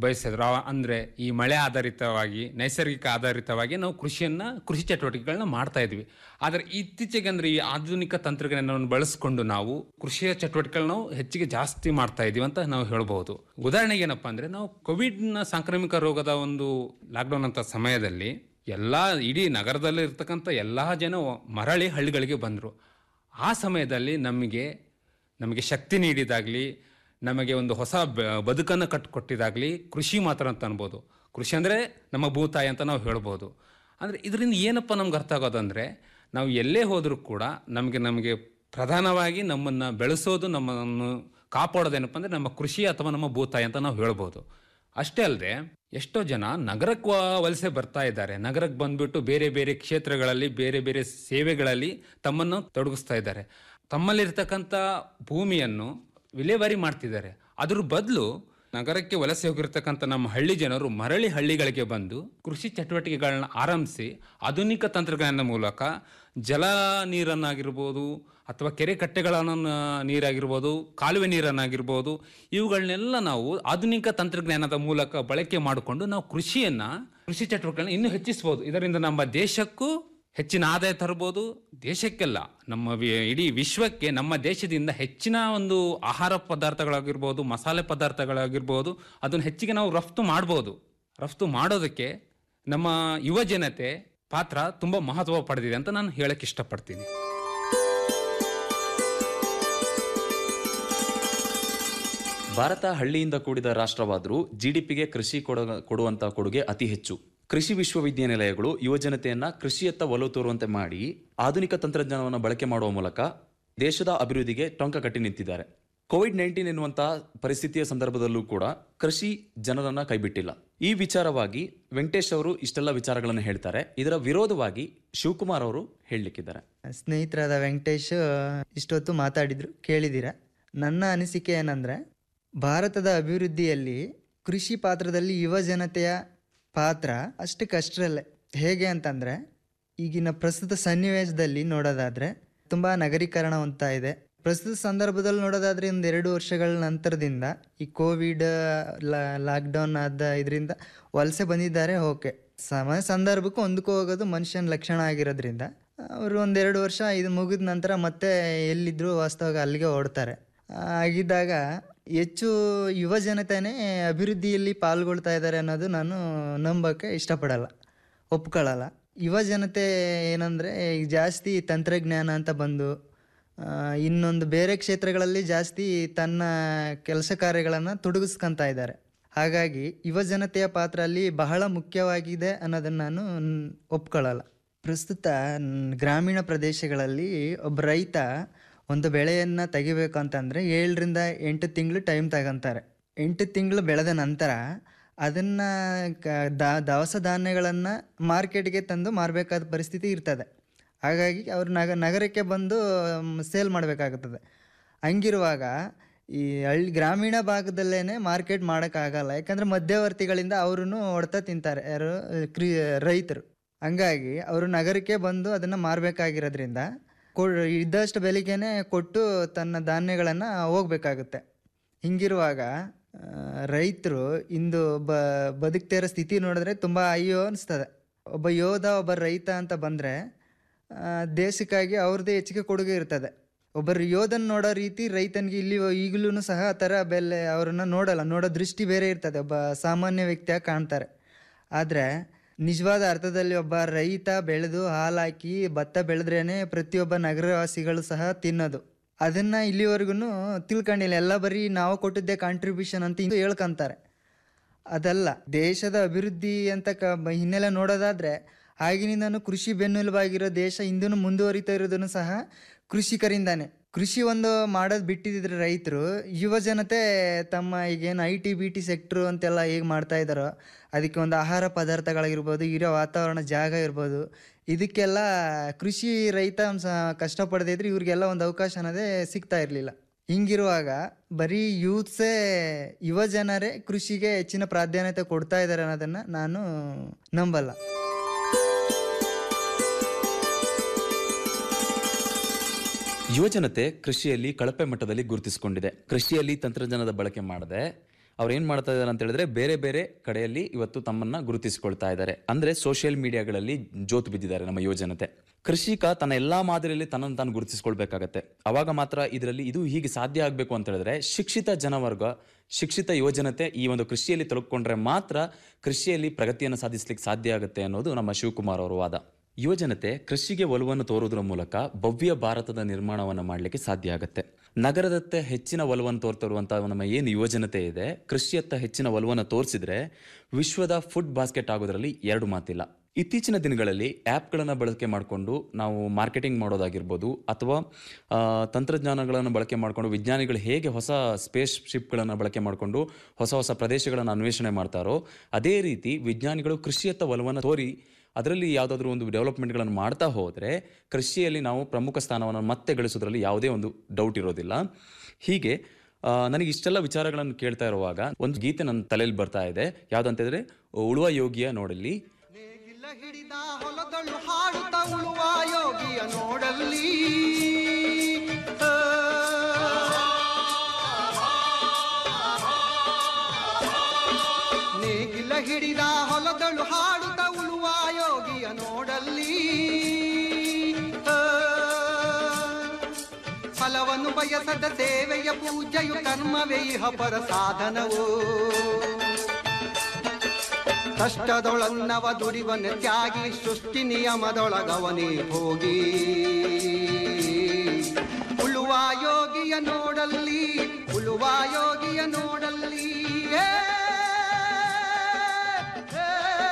ಬಯಸಿದ್ರು ಅವ- ಅಂದ್ರೆ ಈ ಮಳೆ ಆಧಾರಿತವಾಗಿ ನೈಸರ್ಗಿಕ ಆಧಾರಿತವಾಗಿ ನಾವು ಕೃಷಿಯನ್ನ ಕೃಷಿ ಚಟುವಟಿಕೆಗಳನ್ನ ಮಾಡ್ತಾ ಇದ್ವಿ ಆದ್ರೆ ಇತ್ತೀಚೆಗೆ ಅಂದ್ರೆ ಈ ಆಧುನಿಕ ತಂತ್ರಜ್ಞಾನವನ್ನು ಬಳಸ್ಕೊಂಡು ನಾವು ಕೃಷಿಯ ಚಟುವಟಿಕೆಗಳನ್ನ ನಾವು ಹೆಚ್ಚಿಗೆ ಜಾಸ್ತಿ ಮಾಡ್ತಾ ಇದೀವಿ ಅಂತ ನಾವು ಹೇಳ್ಬಹುದು ಉದಾಹರಣೆಗೆ ಏನಪ್ಪಾ ಅಂದ್ರೆ ನಾವು ಕೋವಿಡ್ ನ ಸಾಂಕ್ರಾಮಿಕ ರೋಗದ ಒಂದು ಲಾಕ್ಡೌನ್ ಅಂತ ಸಮಯದಲ್ಲಿ ಎಲ್ಲಾ ಇಡೀ ನಗರದಲ್ಲಿ ಇರ್ತಕ್ಕಂಥ ಎಲ್ಲಾ ಜನ ಮರಳಿ ಹಳ್ಳಿಗಳಿಗೆ ಬಂದರು ಆ ಸಮಯದಲ್ಲಿ ನಮಗೆ ನಮಗೆ ಶಕ್ತಿ ನೀಡಿದಾಗಲಿ ನಮಗೆ ಒಂದು ಹೊಸ ಬ- ಬದುಕನ್ನು ಕಟ್ಟಿಕೊಟ್ಟಿದಾಗಲಿ ಕೃಷಿ ಮಾತ್ರ ಅಂತ ಅನ್ಬೋದು ಕೃಷಿ ಅಂದರೆ ನಮ್ಮ ಭೂತಾಯಿ ಅಂತ ನಾವು ಹೇಳ್ಬೋದು ಅಂದರೆ ಇದರಿಂದ ಏನಪ್ಪ ನಮ್ಗೆ ಅರ್ಥ ಆಗೋದಂದರೆ ನಾವು ಎಲ್ಲೇ ಹೋದರೂ ಕೂಡ ನಮಗೆ ನಮಗೆ ಪ್ರಧಾನವಾಗಿ ನಮ್ಮನ್ನು ಬೆಳೆಸೋದು ನಮ್ಮನ್ನು ಕಾಪಾಡೋದೇನಪ್ಪ ಅಂದರೆ ನಮ್ಮ ಕೃಷಿ ಅಥವಾ ನಮ್ಮ ಭೂತಾಯಿ ಅಂತ ನಾವು ಹೇಳ್ಬೋದು ಅಷ್ಟೇ ಅಲ್ಲದೆ ಎಷ್ಟೋ ಜನ ನಗರಕ್ಕೆ ವ- ವಲಸೆ ಬರ್ತಾ ಇದ್ದಾರೆ ನಗರಕ್ಕೆ ಬಂದ್ಬಿಟ್ಟು ಬೇರೆ ಬೇರೆ ಕ್ಷೇತ್ರಗಳಲ್ಲಿ ಬೇರೆ ಬೇರೆ ಸೇವೆಗಳಲ್ಲಿ ತಮ್ಮನ್ನು ತೊಡಗಿಸ್ತಾ ಇದ್ದಾರೆ ತಮ್ಮಲ್ಲಿರ್ತಕ್ಕಂಥ ಭೂಮಿಯನ್ನು ವಿಲೇವಾರಿ ಮಾಡ್ತಿದ್ದಾರೆ ಅದ್ರ ಬದಲು ನಗರಕ್ಕೆ ವಲಸೆ ಹೋಗಿರ್ತಕ್ಕಂಥ ನಮ್ಮ ಹಳ್ಳಿ ಜನರು ಮರಳಿ ಹಳ್ಳಿಗಳಿಗೆ ಬಂದು ಕೃಷಿ ಚಟುವಟಿಕೆಗಳನ್ನ ಆರಂಭಿಸಿ ಆಧುನಿಕ ತಂತ್ರಜ್ಞಾನದ ಮೂಲಕ ಜಲ ನೀರನ್ನಾಗಿರ್ಬೋದು ಅಥವಾ ಕೆರೆ ಕಟ್ಟೆಗಳನ್ನು ನೀರಾಗಿರ್ಬೋದು ಕಾಲುವೆ ನೀರನ್ನಾಗಿರ್ಬೋದು ಇವುಗಳನ್ನೆಲ್ಲ ನಾವು ಆಧುನಿಕ ತಂತ್ರಜ್ಞಾನದ ಮೂಲಕ ಬಳಕೆ ಮಾಡಿಕೊಂಡು ನಾವು ಕೃಷಿಯನ್ನ ಕೃಷಿ ಚಟುವಟಿಕೆಗಳನ್ನ ಇನ್ನೂ ಹೆಚ್ಚಿಸಬಹುದು ಇದರಿಂದ ನಮ್ಮ ದೇಶಕ್ಕೂ ಹೆಚ್ಚಿನ ಆದಾಯ ತರಬಹುದು ದೇಶಕ್ಕೆಲ್ಲ ನಮ್ಮ ವಿ- ಇಡೀ ವಿಶ್ವಕ್ಕೆ ನಮ್ಮ ದೇಶದಿಂದ ಹೆಚ್ಚಿನ ಒಂದು ಆಹಾರ ಪದಾರ್ಥಗಳಾಗಿರ್ಬೋದು ಮಸಾಲೆ ಪದಾರ್ಥಗಳಾಗಿರ್ಬೋದು ಅದನ್ನು ಹೆಚ್ಚಿಗೆ ನಾವು ರಫ್ತು ಮಾಡ್ಬೋದು ರಫ್ತು ಮಾಡೋದಕ್ಕೆ ನಮ್ಮ ಯುವ ಜನತೆ ಪಾತ್ರ ತುಂಬ ಮಹತ್ವ ಪಡೆದಿದೆ ಅಂತ ನಾನು ಹೇಳಕ್ಕೆ ಇಷ್ಟಪಡ್ತೀನಿ ಭಾರತ ಹಳ್ಳಿಯಿಂದ ಕೂಡಿದ ರಾಷ್ಟ್ರವಾದರೂ ಜಿಡಿಪಿಗೆ ಕೃಷಿ ಕೊಡ ಕೊಡುವಂತಹ ಕೊಡುಗೆ ಅತಿ ಹೆಚ್ಚು ಕೃಷಿ ವಿಶ್ವವಿದ್ಯಾನಿಲಯಗಳು ಯುವಜನತೆಯನ್ನ ಕೃಷಿಯತ್ತ ಒಲವು ತೋರುವಂತೆ ಮಾಡಿ ಆಧುನಿಕ ತಂತ್ರಜ್ಞಾನವನ್ನು ಬಳಕೆ ಮಾಡುವ ಮೂಲಕ ದೇಶದ ಅಭಿವೃದ್ಧಿಗೆ ಟೊಂಕ ಕಟ್ಟಿ ನಿಂತಿದ್ದಾರೆ ಕೋವಿಡ್ ನೈನ್ಟೀನ್ ಎನ್ನುವಂತಹ ಪರಿಸ್ಥಿತಿಯ ಸಂದರ್ಭದಲ್ಲೂ ಕೂಡ ಕೃಷಿ ಜನರನ್ನ ಕೈಬಿಟ್ಟಿಲ್ಲ ಈ ವಿಚಾರವಾಗಿ ವೆಂಕಟೇಶ್ ಅವರು ಇಷ್ಟೆಲ್ಲ ವಿಚಾರಗಳನ್ನು ಹೇಳ್ತಾರೆ ಇದರ ವಿರೋಧವಾಗಿ ಶಿವಕುಮಾರ್ ಅವರು ಹೇಳಲಿಕ್ಕಿದ್ದಾರೆ ಸ್ನೇಹಿತರಾದ ವೆಂಕಟೇಶ್ ಇಷ್ಟೊತ್ತು ಮಾತಾಡಿದ್ರು ಕೇಳಿದ್ದೀರ ನನ್ನ ಅನಿಸಿಕೆ ಏನಂದರೆ ಭಾರತದ ಅಭಿವೃದ್ಧಿಯಲ್ಲಿ ಕೃಷಿ ಪಾತ್ರದಲ್ಲಿ ಯುವ ಜನತೆಯ ಪಾತ್ರ ಅಷ್ಟಕ್ಕಷ್ಟರಲ್ಲೇ ಹೇಗೆ ಅಂತಂದರೆ ಈಗಿನ ಪ್ರಸ್ತುತ ಸನ್ನಿವೇಶದಲ್ಲಿ ನೋಡೋದಾದರೆ ತುಂಬ ನಗರೀಕರಣ ಹೊಂದ್ತಾ ಇದೆ ಪ್ರಸ್ತುತ ಸಂದರ್ಭದಲ್ಲಿ ನೋಡೋದಾದ್ರೆ ಒಂದು ಎರಡು ವರ್ಷಗಳ ನಂತರದಿಂದ ಈ ಕೋವಿಡ್ ಲಾಕ್ಡೌನ್ ಆದ ಇದರಿಂದ ವಲಸೆ ಬಂದಿದ್ದಾರೆ ಓಕೆ ಸಮಯ ಸಂದರ್ಭಕ್ಕೂ ಹೊಂದ್ಕೊ ಹೋಗೋದು ಮನುಷ್ಯನ ಲಕ್ಷಣ ಆಗಿರೋದ್ರಿಂದ ಅವರು ಒಂದೆರಡು ವರ್ಷ ಇದು ಮುಗಿದ ನಂತರ ಮತ್ತೆ ಎಲ್ಲಿದ್ರು ವಾಸ್ತವಾಗ ಅಲ್ಲಿಗೆ ಓಡ್ತಾರೆ ಆಗಿದ್ದಾಗ ಹೆಚ್ಚು ಯುವ ಜನತೆನೇ ಅಭಿವೃದ್ಧಿಯಲ್ಲಿ ಪಾಲ್ಗೊಳ್ತಾ ಇದ್ದಾರೆ ಅನ್ನೋದು ನಾನು ನಂಬೋಕ್ಕೆ ಇಷ್ಟಪಡಲ್ಲ ಒಪ್ಕೊಳ್ಳಲ್ಲ ಯುವ ಜನತೆ ಏನಂದರೆ ಈಗ ಜಾಸ್ತಿ ತಂತ್ರಜ್ಞಾನ ಅಂತ ಬಂದು ಆ, ಇನ್ನೊಂದು ಬೇರೆ ಕ್ಷೇತ್ರಗಳಲ್ಲಿ ಜಾಸ್ತಿ ತನ್ನ ಕೆಲಸ ಕಾರ್ಯಗಳನ್ನು ತೊಡಗಿಸ್ಕೊತಾ ಇದ್ದಾರೆ ಹಾಗಾಗಿ ಯುವ ಜನತೆಯ ಪಾತ್ರ ಅಲ್ಲಿ ಬಹಳ ಮುಖ್ಯವಾಗಿದೆ ಅನ್ನೋದನ್ನು ನಾನು ನ್- ಒಪ್ಕೊಳ್ಳಲ್ಲ ಪ್ರಸ್ತುತ ನ್- ಗ್ರಾಮೀಣ ಪ್ರದೇಶಗಳಲ್ಲಿ ಒಬ್ಬ ರೈತ ಒಂದು ಬೆಳೆಯನ್ನು ತೆಗಿಬೇಕು ಅಂತಂದರೆ ಏಳರಿಂದ ಎಂಟು ತಿಂಗಳು ಟೈಮ್ ತಗೊಂತಾರೆ ಎಂಟು ತಿಂಗಳು ಬೆಳೆದ ನಂತರ ಅದನ್ನು ದವಸ ಧಾನ್ಯಗಳನ್ನು ಮಾರ್ಕೆಟ್ಗೆ ತಂದು ಮಾರಬೇಕಾದ ಪರಿಸ್ಥಿತಿ ಇರ್ತದೆ ಹಾಗಾಗಿ ಅವರು ನಗ ನಗರಕ್ಕೆ ಬಂದು ಸೇಲ್ ಮಾಡಬೇಕಾಗುತ್ತದೆ ಹಂಗಿರುವಾಗ ಈ ಹಳ್ಳಿ ಗ್ರಾಮೀಣ ಭಾಗದಲ್ಲೇ ಮಾರ್ಕೆಟ್ ಮಾಡೋಕ್ಕಾಗಲ್ಲ ಯಾಕಂದರೆ ಮಧ್ಯವರ್ತಿಗಳಿಂದ ಅವರು ಹೊಡ್ತಾ ತಿಂತಾರೆ ಯಾರು ಕ್ರಿ ರೈತರು ಹಂಗಾಗಿ ಅವರು ನಗರಕ್ಕೆ ಬಂದು ಅದನ್ನು ಮಾರಬೇಕಾಗಿರೋದ್ರಿಂದ ಕೊ ಇದ್ದಷ್ಟು ಬೆಲೆಗೇನೆ ಕೊಟ್ಟು ತನ್ನ ಧಾನ್ಯಗಳನ್ನು ಹೋಗ್ಬೇಕಾಗುತ್ತೆ ಹಿಂಗಿರುವಾಗ ರೈತರು ಇಂದು ಒಬ್ಬ ಬದುಕ್ತಾ ಇರೋ ಸ್ಥಿತಿ ನೋಡಿದ್ರೆ ತುಂಬ ಅಯ್ಯೋ ಅನಿಸ್ತದೆ ಒಬ್ಬ ಯೋಧ ಒಬ್ಬ ರೈತ ಅಂತ ಬಂದರೆ ದೇಶಕ್ಕಾಗಿ ಅವ್ರದ್ದೇ ಹೆಚ್ಚಿಗೆ ಕೊಡುಗೆ ಇರ್ತದೆ ಒಬ್ಬರು ಯೋಧನ್ ನೋಡೋ ರೀತಿ ರೈತನಿಗೆ ಇಲ್ಲಿ ಈಗಲೂ ಸಹ ಆ ಥರ ಬೆಲೆ ಅವ್ರನ್ನ ನೋಡಲ್ಲ ನೋಡೋ ದೃಷ್ಟಿ ಬೇರೆ ಇರ್ತದೆ ಒಬ್ಬ ಸಾಮಾನ್ಯ ವ್ಯಕ್ತಿಯಾಗಿ ಕಾಣ್ತಾರೆ ಆದರೆ ನಿಜವಾದ ಅರ್ಥದಲ್ಲಿ ಒಬ್ಬ ರೈತ ಬೆಳೆದು ಹಾಲಾಕಿ ಭತ್ತ ಬೆಳೆದ್ರೇನೆ ಪ್ರತಿಯೊಬ್ಬ ನಗರವಾಸಿಗಳು ಸಹ ತಿನ್ನೋದು ಅದನ್ನು ಇಲ್ಲಿವರೆಗೂ ತಿಳ್ಕೊಂಡಿಲ್ಲ ಎಲ್ಲ ಬರೀ ನಾವು ಕೊಟ್ಟಿದ್ದೆ ಕಾಂಟ್ರಿಬ್ಯೂಷನ್ ಅಂತ ಇಂದು ಹೇಳ್ಕೊಂತಾರೆ ಅದಲ್ಲ ದೇಶದ ಅಭಿವೃದ್ಧಿ ಅಂತ ಕ ಬ- ಹಿನ್ನೆಲೆ ನೋಡೋದಾದ್ರೆ ಆಗಿನಿಂದನೂ ಕೃಷಿ ಬೆನ್ನೆಲುಬಾಗಿರೋ ದೇಶ ಇಂದೂ ಮುಂದುವರಿತಾ ಇರೋದನ್ನು ಸಹ ಕೃಷಿಕರಿಂದಾನೆ ಕೃಷಿ ಒಂದು ಮಾಡೋದು ಬಿಟ್ಟಿದ್ರೆ ರೈತರು ಯುವ ಜನತೆ ತಮ್ಮ ಈಗೇನು I T B T sector ಅಂತೆಲ್ಲ ಹೇಗೆ ಮಾಡ್ತಾ ಇದ್ದಾರೋ ಅದಕ್ಕೆ ಒಂದು ಆಹಾರ ಪದಾರ್ಥಗಳಾಗಿರ್ಬೋದು ಇರೋ ವಾತಾವರಣ ಜಾಗ ಇರ್ಬೋದು ಇದಕ್ಕೆಲ್ಲ ಕೃಷಿ ರೈತ ಸ ಕಷ್ಟಪಡದೇ ಇದ್ರೆ ಇವ್ರಿಗೆಲ್ಲ ಒಂದು ಅವಕಾಶ ಅನ್ನೋದೇ ಸಿಗ್ತಾ ಇರಲಿಲ್ಲ ಹಿಂಗಿರುವಾಗ ಬರೀ ಯೂತ್ಸೇ ಯುವ ಜನರೇ ಕೃಷಿಗೆ ಹೆಚ್ಚಿನ ಪ್ರಾಧಾನ್ಯತೆ ಕೊಡ್ತಾ ಇದ್ದಾರೆ ಅನ್ನೋದನ್ನು ನಾನು ನಂಬಲ್ಲ ಯುವಜನತೆ ಕೃಷಿಯಲ್ಲಿ ಕಳಪೆ ಮಟ್ಟದಲ್ಲಿ ಗುರುತಿಸಿಕೊಂಡಿದೆ ಕೃಷಿಯಲ್ಲಿ ತಂತ್ರಜ್ಞಾನದ ಬಳಕೆ ಮಾಡದೆ ಅವ್ರು ಏನ್ ಮಾಡ್ತಾ ಇದ್ದಾರೆ ಅಂತ ಹೇಳಿದ್ರೆ ಬೇರೆ ಬೇರೆ ಕಡೆಯಲ್ಲಿ ಇವತ್ತು ತಮ್ಮನ್ನ ಗುರುತಿಸಿಕೊಳ್ತಾ ಇದ್ದಾರೆ ಅಂದ್ರೆ ಸೋಷಿಯಲ್ ಮೀಡಿಯಾಗಳಲ್ಲಿ ಜೋತು ಬಿದ್ದಿದ್ದಾರೆ ನಮ್ಮ ಯುವಜನತೆ ಕೃಷಿಕ ತನ್ನ ಎಲ್ಲಾ ಮಾದರಿಯಲ್ಲಿ ತನ್ನನ್ನು ತಾನು ಗುರುತಿಸಿಕೊಳ್ಬೇಕಾಗತ್ತೆ ಅವಾಗ ಮಾತ್ರ ಇದರಲ್ಲಿ ಇದು ಹೀಗೆ ಸಾಧ್ಯ ಆಗಬೇಕು ಅಂತ ಹೇಳಿದ್ರೆ ಶಿಕ್ಷಿತ ಜನವರ್ಗ ಶಿಕ್ಷಿತ ಯುವಜನತೆ ಈ ಒಂದು ಕೃಷಿಯಲ್ಲಿ ತೊಡಗಿಕೊಂಡ್ರೆ ಮಾತ್ರ ಕೃಷಿಯಲ್ಲಿ ಪ್ರಗತಿಯನ್ನು ಸಾಧಿಸ್ಲಿಕ್ಕೆ ಸಾಧ್ಯ ಆಗುತ್ತೆ ಅನ್ನೋದು ನಮ್ಮ ಶಿವಕುಮಾರ್ ಅವರ ವಾದ ಯುವಜನತೆ ಕೃಷಿಗೆ ಒಲವನ್ನು ತೋರುವುದರ ಮೂಲಕ ಭವ್ಯ ಭಾರತದ ನಿರ್ಮಾಣವನ್ನು ಮಾಡಲಿಕ್ಕೆ ಸಾಧ್ಯ ಆಗುತ್ತೆ ನಗರದತ್ತ ಹೆಚ್ಚಿನ ಒಲವನ್ನು ತೋರ್ತಿರುವಂತಹ ನಮ್ಮ ಏನು ಯುವಜನತೆ ಇದೆ ಕೃಷಿಯತ್ತ ಹೆಚ್ಚಿನ ಒಲವನ್ನು ತೋರಿಸಿದ್ರೆ ವಿಶ್ವದ ಫುಡ್ ಬಾಸ್ಕೆಟ್ ಆಗೋದ್ರಲ್ಲಿ ಎರಡು ಮಾತಿಲ್ಲ ಇತ್ತೀಚಿನ ದಿನಗಳಲ್ಲಿ ಆ್ಯಪ್ಗಳನ್ನು ಬಳಕೆ ಮಾಡಿಕೊಂಡು ನಾವು ಮಾರ್ಕೆಟಿಂಗ್ ಮಾಡೋದಾಗಿರ್ಬೋದು ಅಥವಾ ಆ, ತಂತ್ರಜ್ಞಾನಗಳನ್ನು ಬಳಕೆ ಮಾಡಿಕೊಂಡು ವಿಜ್ಞಾನಿಗಳು ಹೇಗೆ ಹೊಸ ಸ್ಪೇಸ್ ಶಿಪ್ಗಳನ್ನು ಬಳಕೆ ಮಾಡಿಕೊಂಡು ಹೊಸ ಹೊಸ ಪ್ರದೇಶಗಳನ್ನು ಅನ್ವೇಷಣೆ ಮಾಡ್ತಾರೋ ಅದೇ ರೀತಿ ವಿಜ್ಞಾನಿಗಳು ಕೃಷಿಯತ್ತ ಒಲವನ್ನು ತೋರಿ ಅದರಲ್ಲಿ ಯಾವುದಾದ್ರೂ ಒಂದು ಡೆವಲಪ್ಮೆಂಟ್ಗಳನ್ನು ಮಾಡ್ತಾ ಹೋದರೆ ಕೃಷಿಯಲ್ಲಿ ನಾವು ಪ್ರಮುಖ ಸ್ಥಾನವನ್ನು ಮತ್ತೆ ಗಳಿಸೋದ್ರಲ್ಲಿ ಯಾವುದೇ ಒಂದು ಡೌಟ್ ಇರೋದಿಲ್ಲ ಹೀಗೆ ಆ, ನನಗೆ ಇಷ್ಟೆಲ್ಲ ವಿಚಾರಗಳನ್ನು ಕೇಳ್ತಾ ಇರುವಾಗ ಒಂದು ಗೀತೆ ನನ್ನ ತಲೆಯಲ್ಲಿ ಬರ್ತಾ ಇದೆ ಯಾವುದಂತಂದ್ರೆ ಉಳುವ ಯೋಗಿಯ ನೋಡಲಿ ಹೊಲದಳು ಹಾಡುತ್ತ ಉಳುವ ಯೋಗಿಯ ನೋಡಲ್ಲಿ ನೇಗಿಲ ಹಿಡಿದ ಹೊಲದಳು ಹಾಡುತ್ತ ಉಳುವ ಯೋಗಿಯ ನೋಡಲ್ಲಿ ಫಲವನ್ನು ಬಯಸದ ಸೇವೆಯ ಪೂಜೆಯು ಕರ್ಮವೇ ಇಹ ಪರ ಸಾಧನವು ಕಷ್ಟದೊಳನ್ನವ ದುಡಿವನ ತ್ಯಾಗಿ ಸೃಷ್ಟಿ ನಿಯಮದೊಳಗವನೇ ಹೋಗಿ ಉಳುವ ಯೋಗಿಯ ನೋಡಲ್ಲಿ ಉಳುವ ಯೋಗಿಯ ನೋಡಲ್ಲಿ ಏ, ಏ,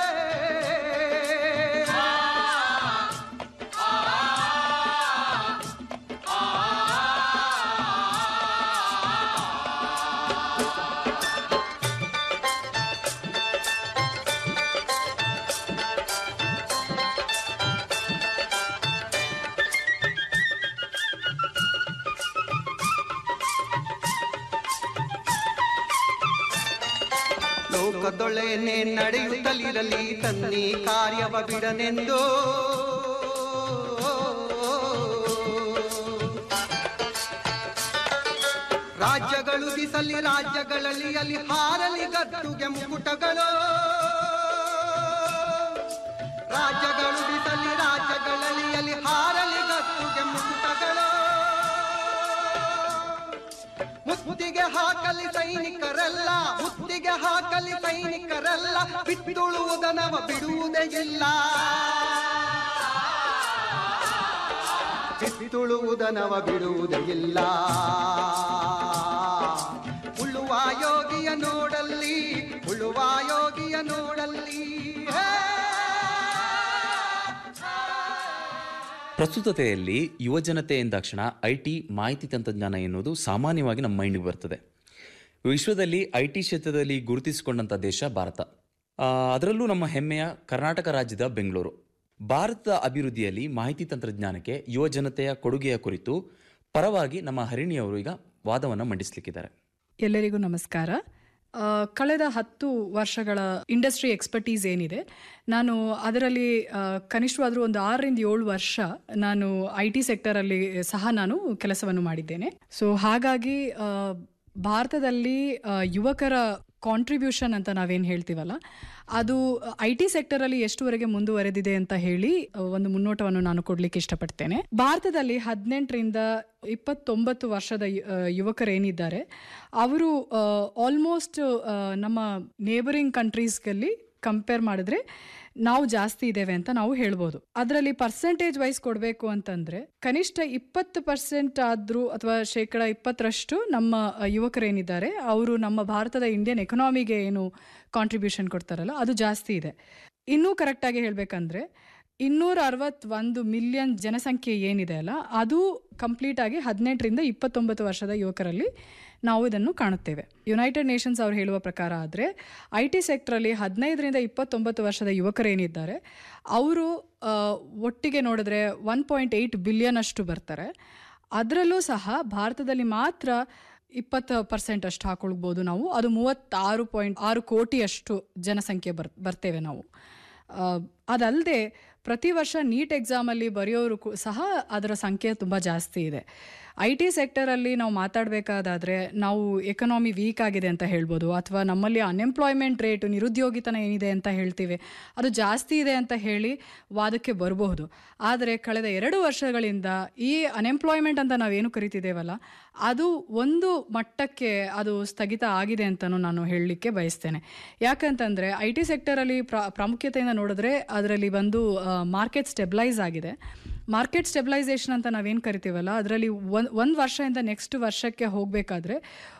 ಲೋಕದೊಳೆನೆ ನಡೆಯುತ್ತಲಿರಲಿ ತನ್ನಿ ಕಾರ್ಯವ ಬಿಡನೆಂದು ರಾಜ್ಯಗಳು ದಿಸಲಿ ರಾಜ್ಯಗಳಲ್ಲಿ ಅಲ್ಲಿ ಹಾರಲಿ ಗದ್ದುಗೆ ಮುಕುಟಗಳು ರಾಜ್ಯಗಳು ದಿಸಲಿ ರಾಜ್ಯಗಳಲ್ಲಿ ಅಲ್ಲಿ ಹಾರಲಿ ಗದ್ದುಗೆ ಮುಕುಟಗಳು ಮುತ್ತಿಗೆ ಹಾಕಲಿ ಸೈನಿಕರೆಲ್ಲ ಮುತ್ತಿಗೆ ಹಾಕಲಿ ಸೈನಿಕರೆಲ್ಲ ಬಿತ್ತುಳುವುದನವ ಬಿಡುವುದೇ ಇಲ್ಲ ಬಿತ್ತುಳುವುದನವ ಬಿಡುವುದೇ ಇಲ್ಲ ಉಳುವ ಯೋಗಿಯ ನೋಡಲ್ಲಿ ಉಳುವ ಯೋಗಿಯ ನೋಡಲ್ಲಿ ಹೇ ಪ್ರಸ್ತುತತೆಯಲ್ಲಿ ಯುವಜನತೆ ಎಂದಾಕ್ಷಣ ಐ ಟಿ ಮಾಹಿತಿ ತಂತ್ರಜ್ಞಾನ ಎನ್ನುವುದು ಸಾಮಾನ್ಯವಾಗಿ ನಮ್ಮ ಮೈಂಡ್ಗೆ ಬರ್ತದೆ ವಿಶ್ವದಲ್ಲಿ ಐ ಟಿ ಕ್ಷೇತ್ರದಲ್ಲಿ ಗುರುತಿಸಿಕೊಂಡಂಥ ದೇಶ ಭಾರತ ಆ, ಅದರಲ್ಲೂ ನಮ್ಮ ಹೆಮ್ಮೆಯ ಕರ್ನಾಟಕ ರಾಜ್ಯದ ಬೆಂಗಳೂರು ಭಾರತದ ಅಭಿವೃದ್ಧಿಯಲ್ಲಿ ಮಾಹಿತಿ ತಂತ್ರಜ್ಞಾನಕ್ಕೆ ಯುವಜನತೆಯ ಕೊಡುಗೆಯ ಕುರಿತು ಪರವಾಗಿ ನಮ್ಮ ಹರಿಣಿಯವರು ಈಗ ವಾದವನ್ನು ಮಂಡಿಸಲಿಕ್ಕಿದ್ದಾರೆ ಎಲ್ಲರಿಗೂ ನಮಸ್ಕಾರ ಆ, ಕಳೆದ ಹತ್ತು ವರ್ಷಗಳ ಇಂಡಸ್ಟ್ರಿ ಎಕ್ಸ್ಪರ್ಟೀಸ್ ಏನಿದೆ ನಾನು ಅದರಲ್ಲಿ ಆ, ಕನಿಷ್ಠವಾದರೂ ಒಂದು ಆರರಿಂದ ಏಳು ವರ್ಷ ನಾನು ಐ ಟಿ ಸೆಕ್ಟರಲ್ಲಿ ಸಹ ನಾನು ಕೆಲಸವನ್ನು ಮಾಡಿದ್ದೇನೆ ಸೊ ಹಾಗಾಗಿ ಆ, ಭಾರತದಲ್ಲಿ ಆ, ಯುವಕರ ಕಾಂಟ್ರಿಬ್ಯೂಷನ್ ಅಂತ ನಾವೇನು ಹೇಳ್ತೀವಲ್ಲ ಅದು ಐ ಟಿ ಸೆಕ್ಟರಲ್ಲಿ ಎಷ್ಟುವರೆಗೆ ಮುಂದುವರೆದಿದೆ ಅಂತ ಹೇಳಿ ಆ, ಒಂದು ಮುನ್ನೋಟವನ್ನು ನಾನು ಕೊಡ್ಲಿಕ್ಕೆ ಇಷ್ಟಪಡ್ತೇನೆ ಭಾರತದಲ್ಲಿ ಹದಿನೆಂಟರಿಂದ ಇಪ್ಪತ್ತೊಂಬತ್ತು ವರ್ಷದ ಯು- ಆ, ಯುವಕರೇನಿದ್ದಾರೆ ಅವರು ಆಲ್ಮೋಸ್ಟ್ ನಮ್ಮ ನೇಬರಿಂಗ್ ಕಂಟ್ರೀಸ್ಗಲ್ಲಿ ಕಂಪೇರ್ ಮಾಡಿದ್ರೆ ನಾವು ಜಾಸ್ತಿ ಇದ್ದೇವೆ ಅಂತ ನಾವು ಹೇಳ್ಬೋದು ಅದರಲ್ಲಿ ಪರ್ಸೆಂಟೇಜ್ ವೈಸ್ ಕೊಡಬೇಕು ಅಂತಂದ್ರೆ ಕನಿಷ್ಠ ಇಪ್ಪತ್ತು ಪರ್ಸೆಂಟ್ ಆದ್ರೂ ಅಥವಾ ಶೇಕಡ ಇಪ್ಪತ್ತರಷ್ಟು ನಮ್ಮ ಆ, ಯುವಕರೇನಿದ್ದಾರೆ ಅವರು ನಮ್ಮ ಭಾರತದ ಇಂಡಿಯನ್ ಎಕನಾಮಿಗೆ ಏನು ಕಾಂಟ್ರಿಬ್ಯೂಷನ್ ಕೊಡ್ತಾರಲ್ಲ ಅದು ಜಾಸ್ತಿ ಇದೆ ಇನ್ನೂ ಕರೆಕ್ಟಾಗಿ ಹೇಳಬೇಕಂದ್ರೆ ಇನ್ನೂರ ಅರವತ್ತೊಂದು ಮಿಲಿಯನ್ ಜನಸಂಖ್ಯೆ ಏನಿದೆ ಅಲ್ಲ ಅದು ಕಂಪ್ಲೀಟ್ ಆಗಿ ಹದಿನೆಂಟರಿಂದ ಇಪ್ಪತ್ತೊಂಬತ್ತು ವರ್ಷದ ಯುವಕರಲ್ಲಿ ನಾವು ಇದನ್ನು ಕಾಣುತ್ತೇವೆ ಯುನೈಟೆಡ್ ನೇಷನ್ಸ್ ಅವ್ರು ಹೇಳುವ ಪ್ರಕಾರ ಆದರೆ ಐ ಟಿ ಸೆಕ್ಟ್ರಲ್ಲಿ ಹದಿನೈದರಿಂದ ಇಪ್ಪತ್ತೊಂಬತ್ತು ವರ್ಷದ ಯುವಕರೇನಿದ್ದಾರೆ ಅವರು ಆ, ಒಟ್ಟಿಗೆ ನೋಡಿದ್ರೆ ಒನ್ ಪಾಯಿಂಟ್ ಏಯ್ಟ್ ಬಿಲಿಯನ್ ಅಷ್ಟು ಬರ್ತಾರೆ ಅದರಲ್ಲೂ ಸಹ ಭಾರತದಲ್ಲಿ ಮಾತ್ರ ಇಪ್ಪತ್ತು ಪರ್ಸೆಂಟ್ ಅಷ್ಟು ಹಾಕೊಳ್ಬೋದು ನಾವು ಅದು ಮೂವತ್ತಾರು ಪಾಯಿಂಟ್ ಆರು ಕೋಟಿಯಷ್ಟು ಜನಸಂಖ್ಯೆ ಬರ್ ಬರ್ತೇವೆ ನಾವು ಆ, ಅದಲ್ಲದೆ ಪ್ರತಿ ವರ್ಷ ನೀಟ್ ಎಕ್ಸಾಮಲ್ಲಿ ಬರೆಯೋರು ಕು- ಸಹ ಅದರ ಸಂಖ್ಯೆ ತುಂಬ ಜಾಸ್ತಿ ಇದೆ ಐ ಟಿ ಸೆಕ್ಟರಲ್ಲಿ ನಾವು ಮಾತಾಡಬೇಕಾದಾದರೆ ನಾವು ಎಕನಾಮಿ ವೀಕ್ ಆಗಿದೆ ಅಂತ ಹೇಳ್ಬೋದು ಅಥವಾ ನಮ್ಮಲ್ಲಿ ಅನ್ಎಂಪ್ಲಾಯ್ಮೆಂಟ್ ರೇಟು ನಿರುದ್ಯೋಗಿತನ ಏನಿದೆ ಅಂತ ಹೇಳ್ತೀವಿ ಅದು ಜಾಸ್ತಿ ಇದೆ ಅಂತ ಹೇಳಿ ವಾದಕ್ಕೆ ಬರಬಹುದು ಆದರೆ ಕಳೆದ ಎರಡು ವರ್ಷಗಳಿಂದ ಈ ಅನ್ಎಂಪ್ಲಾಯ್ಮೆಂಟ್ ಅಂತ ನಾವೇನು ಕರಿತಿದ್ದೇವಲ್ಲ ಅದು ಒಂದು ಮಟ್ಟಕ್ಕೆ ಅದು ಸ್ಥಗಿತ ಆಗಿದೆ ಅಂತಲೂ ನಾನು ಹೇಳಲಿಕ್ಕೆ ಬಯಸ್ತೇನೆ ಯಾಕಂತಂದರೆ ಐ ಟಿ ಸೆಕ್ಟರಲ್ಲಿ ಪ್ರಾ ಪ್ರಾಮುಖ್ಯತೆಯಿಂದ ನೋಡಿದ್ರೆ ಅದರಲ್ಲಿ ಬಂದು ಮಾರ್ಕೆಟ್ ಸ್ಟೆಬ್ಲೈಸ್ ಆಗಿದೆ ಮಾರ್ಕೆಟ್ ಸ್ಟೆಬಿಲೈಸೇಷನ್ ಅಂತ ನಾವೇನು ಕರಿತೀವಲ್ಲ ಅದರಲ್ಲಿ ಒಂದು ಒಂದು ವರ್ಷದಿಂದ ನೆಕ್ಸ್ಟ್ ವರ್ಷಕ್ಕೆ ಹೋಗಬೇಕಾದ್ರೆ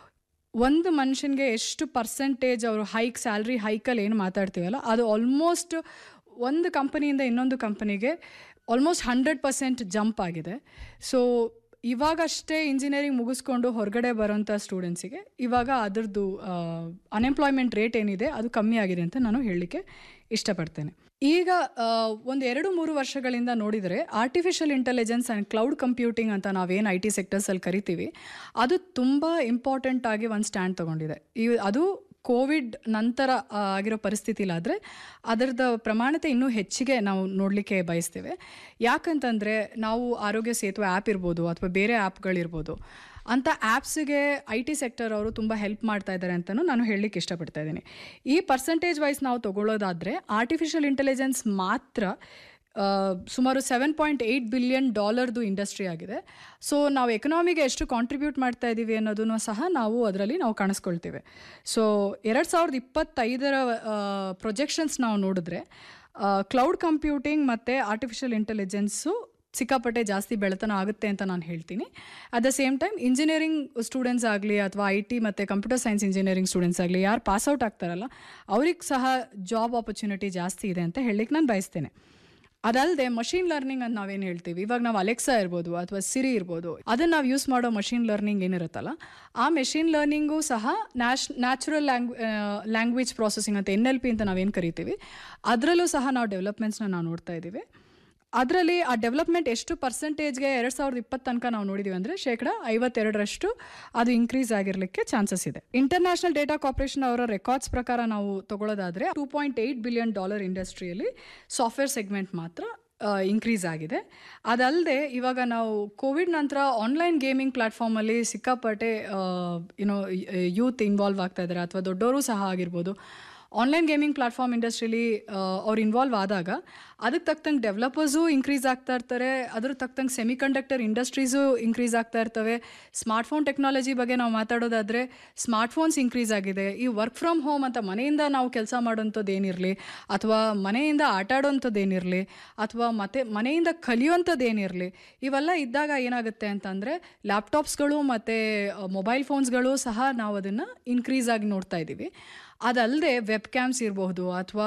ಒಂದು ಮನುಷ್ಯನಿಗೆ ಎಷ್ಟು ಪರ್ಸೆಂಟೇಜ್ ಅವರು ಹೈಕ್ ಸ್ಯಾಲ್ರಿ ಹೈಕಲ್ಲಿ ಏನು ಮಾತಾಡ್ತೀವಲ್ಲ ಅದು ಆಲ್ಮೋಸ್ಟ್ ಒಂದು ಕಂಪನಿಯಿಂದ ಇನ್ನೊಂದು ಕಂಪನಿಗೆ ಆಲ್ಮೋಸ್ಟ್ ಹಂಡ್ರೆಡ್ ಪರ್ಸೆಂಟ್ ಜಂಪ್ ಆಗಿದೆ ಸೊ ಇವಾಗಷ್ಟೇ ಇಂಜಿನಿಯರಿಂಗ್ ಮುಗಿಸ್ಕೊಂಡು ಹೊರಗಡೆ ಬರೋಂಥ ಸ್ಟೂಡೆಂಟ್ಸಿಗೆ ಇವಾಗ ಅದರದ್ದು ಅನ್ಎಂಪ್ಲಾಯ್ಮೆಂಟ್ ರೇಟ್ ಏನಿದೆ ಅದು ಕಮ್ಮಿ ಆಗಿದೆ ಅಂತ ನಾನು ಹೇಳಲಿಕ್ಕೆ ಇಷ್ಟಪಡ್ತೇನೆ ಈಗ ಒಂದು ಎರಡು ಮೂರು ವರ್ಷಗಳಿಂದ ನೋಡಿದರೆ artificial intelligence and cloud computing ಅಂತ ನಾವೇನು ಐ ಟಿ ಸೆಕ್ಟರ್ಸಲ್ಲಿ ಕರಿತೀವಿ ಅದು ತುಂಬ ಇಂಪಾರ್ಟೆಂಟ್ ಆಗಿ ಒಂದು ಸ್ಟ್ಯಾಂಡ್ ತೊಗೊಂಡಿದೆ ಈ ಅದು ಕೋವಿಡ್ ನಂತರ ಆ, ಆಗಿರೋ ಪರಿಸ್ಥಿತಿಲಾದರೆ ಅದರದ ಪ್ರಮಾಣತೆ ಇನ್ನೂ ಹೆಚ್ಚಿಗೆ ನಾವು ನೋಡಲಿಕ್ಕೆ ಬಯಸ್ತೇವೆ ಯಾಕಂತಂದರೆ ನಾವು ಆರೋಗ್ಯ ಸೇತುವೆ ಆ್ಯಪ್ ಇರ್ಬೋದು ಅಥವಾ ಬೇರೆ ಆ್ಯಪ್ಗಳಿರ್ಬೋದು ಅಂಥ ಆ್ಯಪ್ಸಿಗೆ ಐ ಟಿ ಸೆಕ್ಟರ್ ಅವರು ತುಂಬ ಹೆಲ್ಪ್ ಮಾಡ್ತಾ ಇದ್ದಾರೆ ಅಂತಲೂ ನಾನು ಹೇಳಲಿಕ್ಕೆ ಇಷ್ಟಪಡ್ತಾ ಇದ್ದೀನಿ ಈ ಪರ್ಸೆಂಟೇಜ್ ವೈಸ್ ನಾವು ತಗೊಳ್ಳೋದಾದರೆ ಆರ್ಟಿಫಿಷಿಯಲ್ ಇಂಟೆಲಿಜೆನ್ಸ್ ಮಾತ್ರ ಆ, ಸುಮಾರು ಸೆವೆನ್ ಪಾಯಿಂಟ್ ಏಯ್ಟ್ ಬಿಲಿಯನ್ ಡಾಲರ್ದು ಇಂಡಸ್ಟ್ರಿ ಆಗಿದೆ ಸೊ ನಾವು ಎಕನಾಮಿಗೆ ಎಷ್ಟು ಕಾಂಟ್ರಿಬ್ಯೂಟ್ ಮಾಡ್ತಾ ಇದ್ದೀವಿ ಅನ್ನೋದನ್ನು ಸಹ ನಾವು ಅದರಲ್ಲಿ ನಾವು ಕಾಣಿಸ್ಕೊಳ್ತೇವೆ ಸೊ ಎರಡು ಸಾವಿರದ ಇಪ್ಪತ್ತೈದರ ಪ್ರೊಜೆಕ್ಷನ್ಸ್ ನಾವು ನೋಡಿದ್ರೆ ಕ್ಲೌಡ್ ಕಂಪ್ಯೂಟಿಂಗ್ ಮತ್ತು ಆರ್ಟಿಫಿಷಿಯಲ್ ಇಂಟೆಲಿಜೆನ್ಸು ಸಿಕ್ಕಾಪಟ್ಟೆ ಜಾಸ್ತಿ ಬೆಳೆತನ ಆಗುತ್ತೆ ಅಂತ ನಾನು ಹೇಳ್ತೀನಿ at the same time engineering students ಆಗಲಿ ಅಥವಾ ಐ ಟಿ ಮತ್ತು ಕಂಪ್ಯೂಟರ್ ಸೈನ್ಸ್ ಇಂಜಿನಿಯರಿಂಗ್ ಸ್ಟೂಡೆಂಟ್ಸ್ ಆಗಲಿ ಯಾರು ಪಾಸ್ಔಟ್ ಆಗ್ತಾರಲ್ಲ ಅವ್ರಿಗೆ ಸಹ ಜಾಬ್ ಆಪರ್ಚುನಿಟಿ ಜಾಸ್ತಿ ಇದೆ ಅಂತ ಹೇಳಲಿಕ್ಕೆ ನಾನು ಬಯಸ್ತೇನೆ ಅದಲ್ಲದೆ ಮಷೀನ್ ಲರ್ನಿಂಗ್ ಅಂತ ನಾವೇನು ಹೇಳ್ತೀವಿ ಇವಾಗ ನಾವು ಅಲೆಕ್ಸಾ ಇರ್ಬೋದು ಅಥವಾ ಸಿರಿ ಇರ್ಬೋದು ಅದನ್ನು ನಾವು ಯೂಸ್ ಮಾಡೋ ಮಷೀನ್ ಲರ್ನಿಂಗ್ ಏನಿರುತ್ತಲ್ಲ ಆ ಮೆಷಿನ್ ಲರ್ನಿಂಗು ಸಹ ನ್ಯಾಶ್ ನ್ಯಾಚುರಲ್ ಲ್ಯಾಂಗ್ ಲ್ಯಾಂಗ್ವೇಜ್ ಪ್ರಾಸೆಸಿಂಗ್ ಅಂತ ಎನ್ ಎಲ್ ಪಿ ಅಂತ ನಾವೇನು ಕರಿತೀವಿ ಅದರಲ್ಲೂ ಸಹ ನಾವು ಡೆವಲಪ್ಮೆಂಟ್ಸ್ನ ನಾವು ನೋಡ್ತಾ ಇದ್ದೀವಿ ಅದರಲ್ಲಿ ಆ ಡೆವಲಪ್ಮೆಂಟ್ ಎಷ್ಟು ಪರ್ಸೆಂಟೇಜ್ಗೆ ಎರಡು ಸಾವಿರದ ಇಪ್ಪತ್ತು ತನಕ ನಾವು ನೋಡಿದೀವಿ ಅಂದರೆ ಶೇಕಡ ಐವತ್ತೆರಡರಷ್ಟು ಅದು ಇನ್ಕ್ರೀಸ್ ಆಗಿರಲಿಕ್ಕೆ ಚಾನ್ಸಸ್ ಇದೆ ಇಂಟರ್ನ್ಯಾಷನಲ್ ಡೇಟಾ ಕಾರ್ಪೊರೇಷನ್ ಅವರ ರೆಕಾರ್ಡ್ಸ್ ಪ್ರಕಾರ ನಾವು ತಗೊಳ್ಳೋದಾದರೆ two point eight billion dollar ಇಂಡಸ್ಟ್ರಿಯಲ್ಲಿ ಸಾಫ್ಟ್ವೇರ್ ಸೆಗ್ಮೆಂಟ್ ಮಾತ್ರ ಇನ್ಕ್ರೀಸ್ ಆಗಿದೆ ಅದಲ್ಲದೆ ಇವಾಗ ನಾವು ಕೋವಿಡ್ ನಂತರ ಆನ್ಲೈನ್ ಗೇಮಿಂಗ್ ಪ್ಲ್ಯಾಟ್ಫಾರ್ಮಲ್ಲಿ ಸಿಕ್ಕಾಪಟ್ಟೆ ಯುನೋ ಯೂತ್ ಇನ್ವಾಲ್ವ್ ಆಗ್ತಾ ಇದ್ದಾರೆ ಅಥವಾ ದೊಡ್ಡವರು ಸಹ ಆಗಿರ್ಬೋದು ಆನ್ಲೈನ್ ಗೇಮಿಂಗ್ ಪ್ಲಾಟ್ಫಾರ್ಮ್ ಇಂಡಸ್ಟ್ರಿಲಿ ಅವ್ರು ಇನ್ವಾಲ್ವ್ ಆದಾಗ ಅದಕ್ಕೆ ತಕ್ಕಂಗೆ ಡೆವಲಪರ್ಸು ಇನ್ಕ್ರೀಸ್ ಆಗ್ತಾ ಇರ್ತಾರೆ ಅದ್ರ ತಕ್ಕಂಗೆ ಸೆಮಿ ಕಂಡಕ್ಟರ್ ಇಂಡಸ್ಟ್ರೀಸು ಇನ್ಕ್ರೀಸ್ ಆಗ್ತಾ ಇರ್ತವೆ ಸ್ಮಾರ್ಟ್ಫೋನ್ ಟೆಕ್ನಾಲಜಿ ಬಗ್ಗೆ ನಾವು ಮಾತಾಡೋದಾದರೆ ಸ್ಮಾರ್ಟ್ಫೋನ್ಸ್ ಇನ್ಕ್ರೀಸ್ ಆಗಿದೆ ಈ ವರ್ಕ್ ಫ್ರಮ್ ಹೋಮ್ ಅಂತ ಮನೆಯಿಂದ ನಾವು ಕೆಲಸ ಮಾಡೋಂಥದ್ದು ಏನಿರಲಿ ಅಥವಾ ಮನೆಯಿಂದ ಆಟ ಆಡೋಂಥದ್ದು ಏನಿರಲಿ ಅಥವಾ ಮತ್ತೆ ಮನೆಯಿಂದ ಕಲಿಯುವಂಥದ್ದು ಏನಿರಲಿ ಇವೆಲ್ಲ ಇದ್ದಾಗ ಏನಾಗುತ್ತೆ ಅಂತಂದರೆ ಲ್ಯಾಪ್ಟಾಪ್ಸ್ಗಳು ಮತ್ತು ಮೊಬೈಲ್ ಫೋನ್ಸ್ಗಳು ಸಹ ನಾವು ಅದನ್ನು ಇನ್ಕ್ರೀಸ್ ಆಗಿ ನೋಡ್ತಾ ಇದ್ದೀವಿ ಅದಲ್ಲದೆ ವೆಬ್ ಕ್ಯಾಮ್ಸ್ ಇರಬಹುದು ಅಥವಾ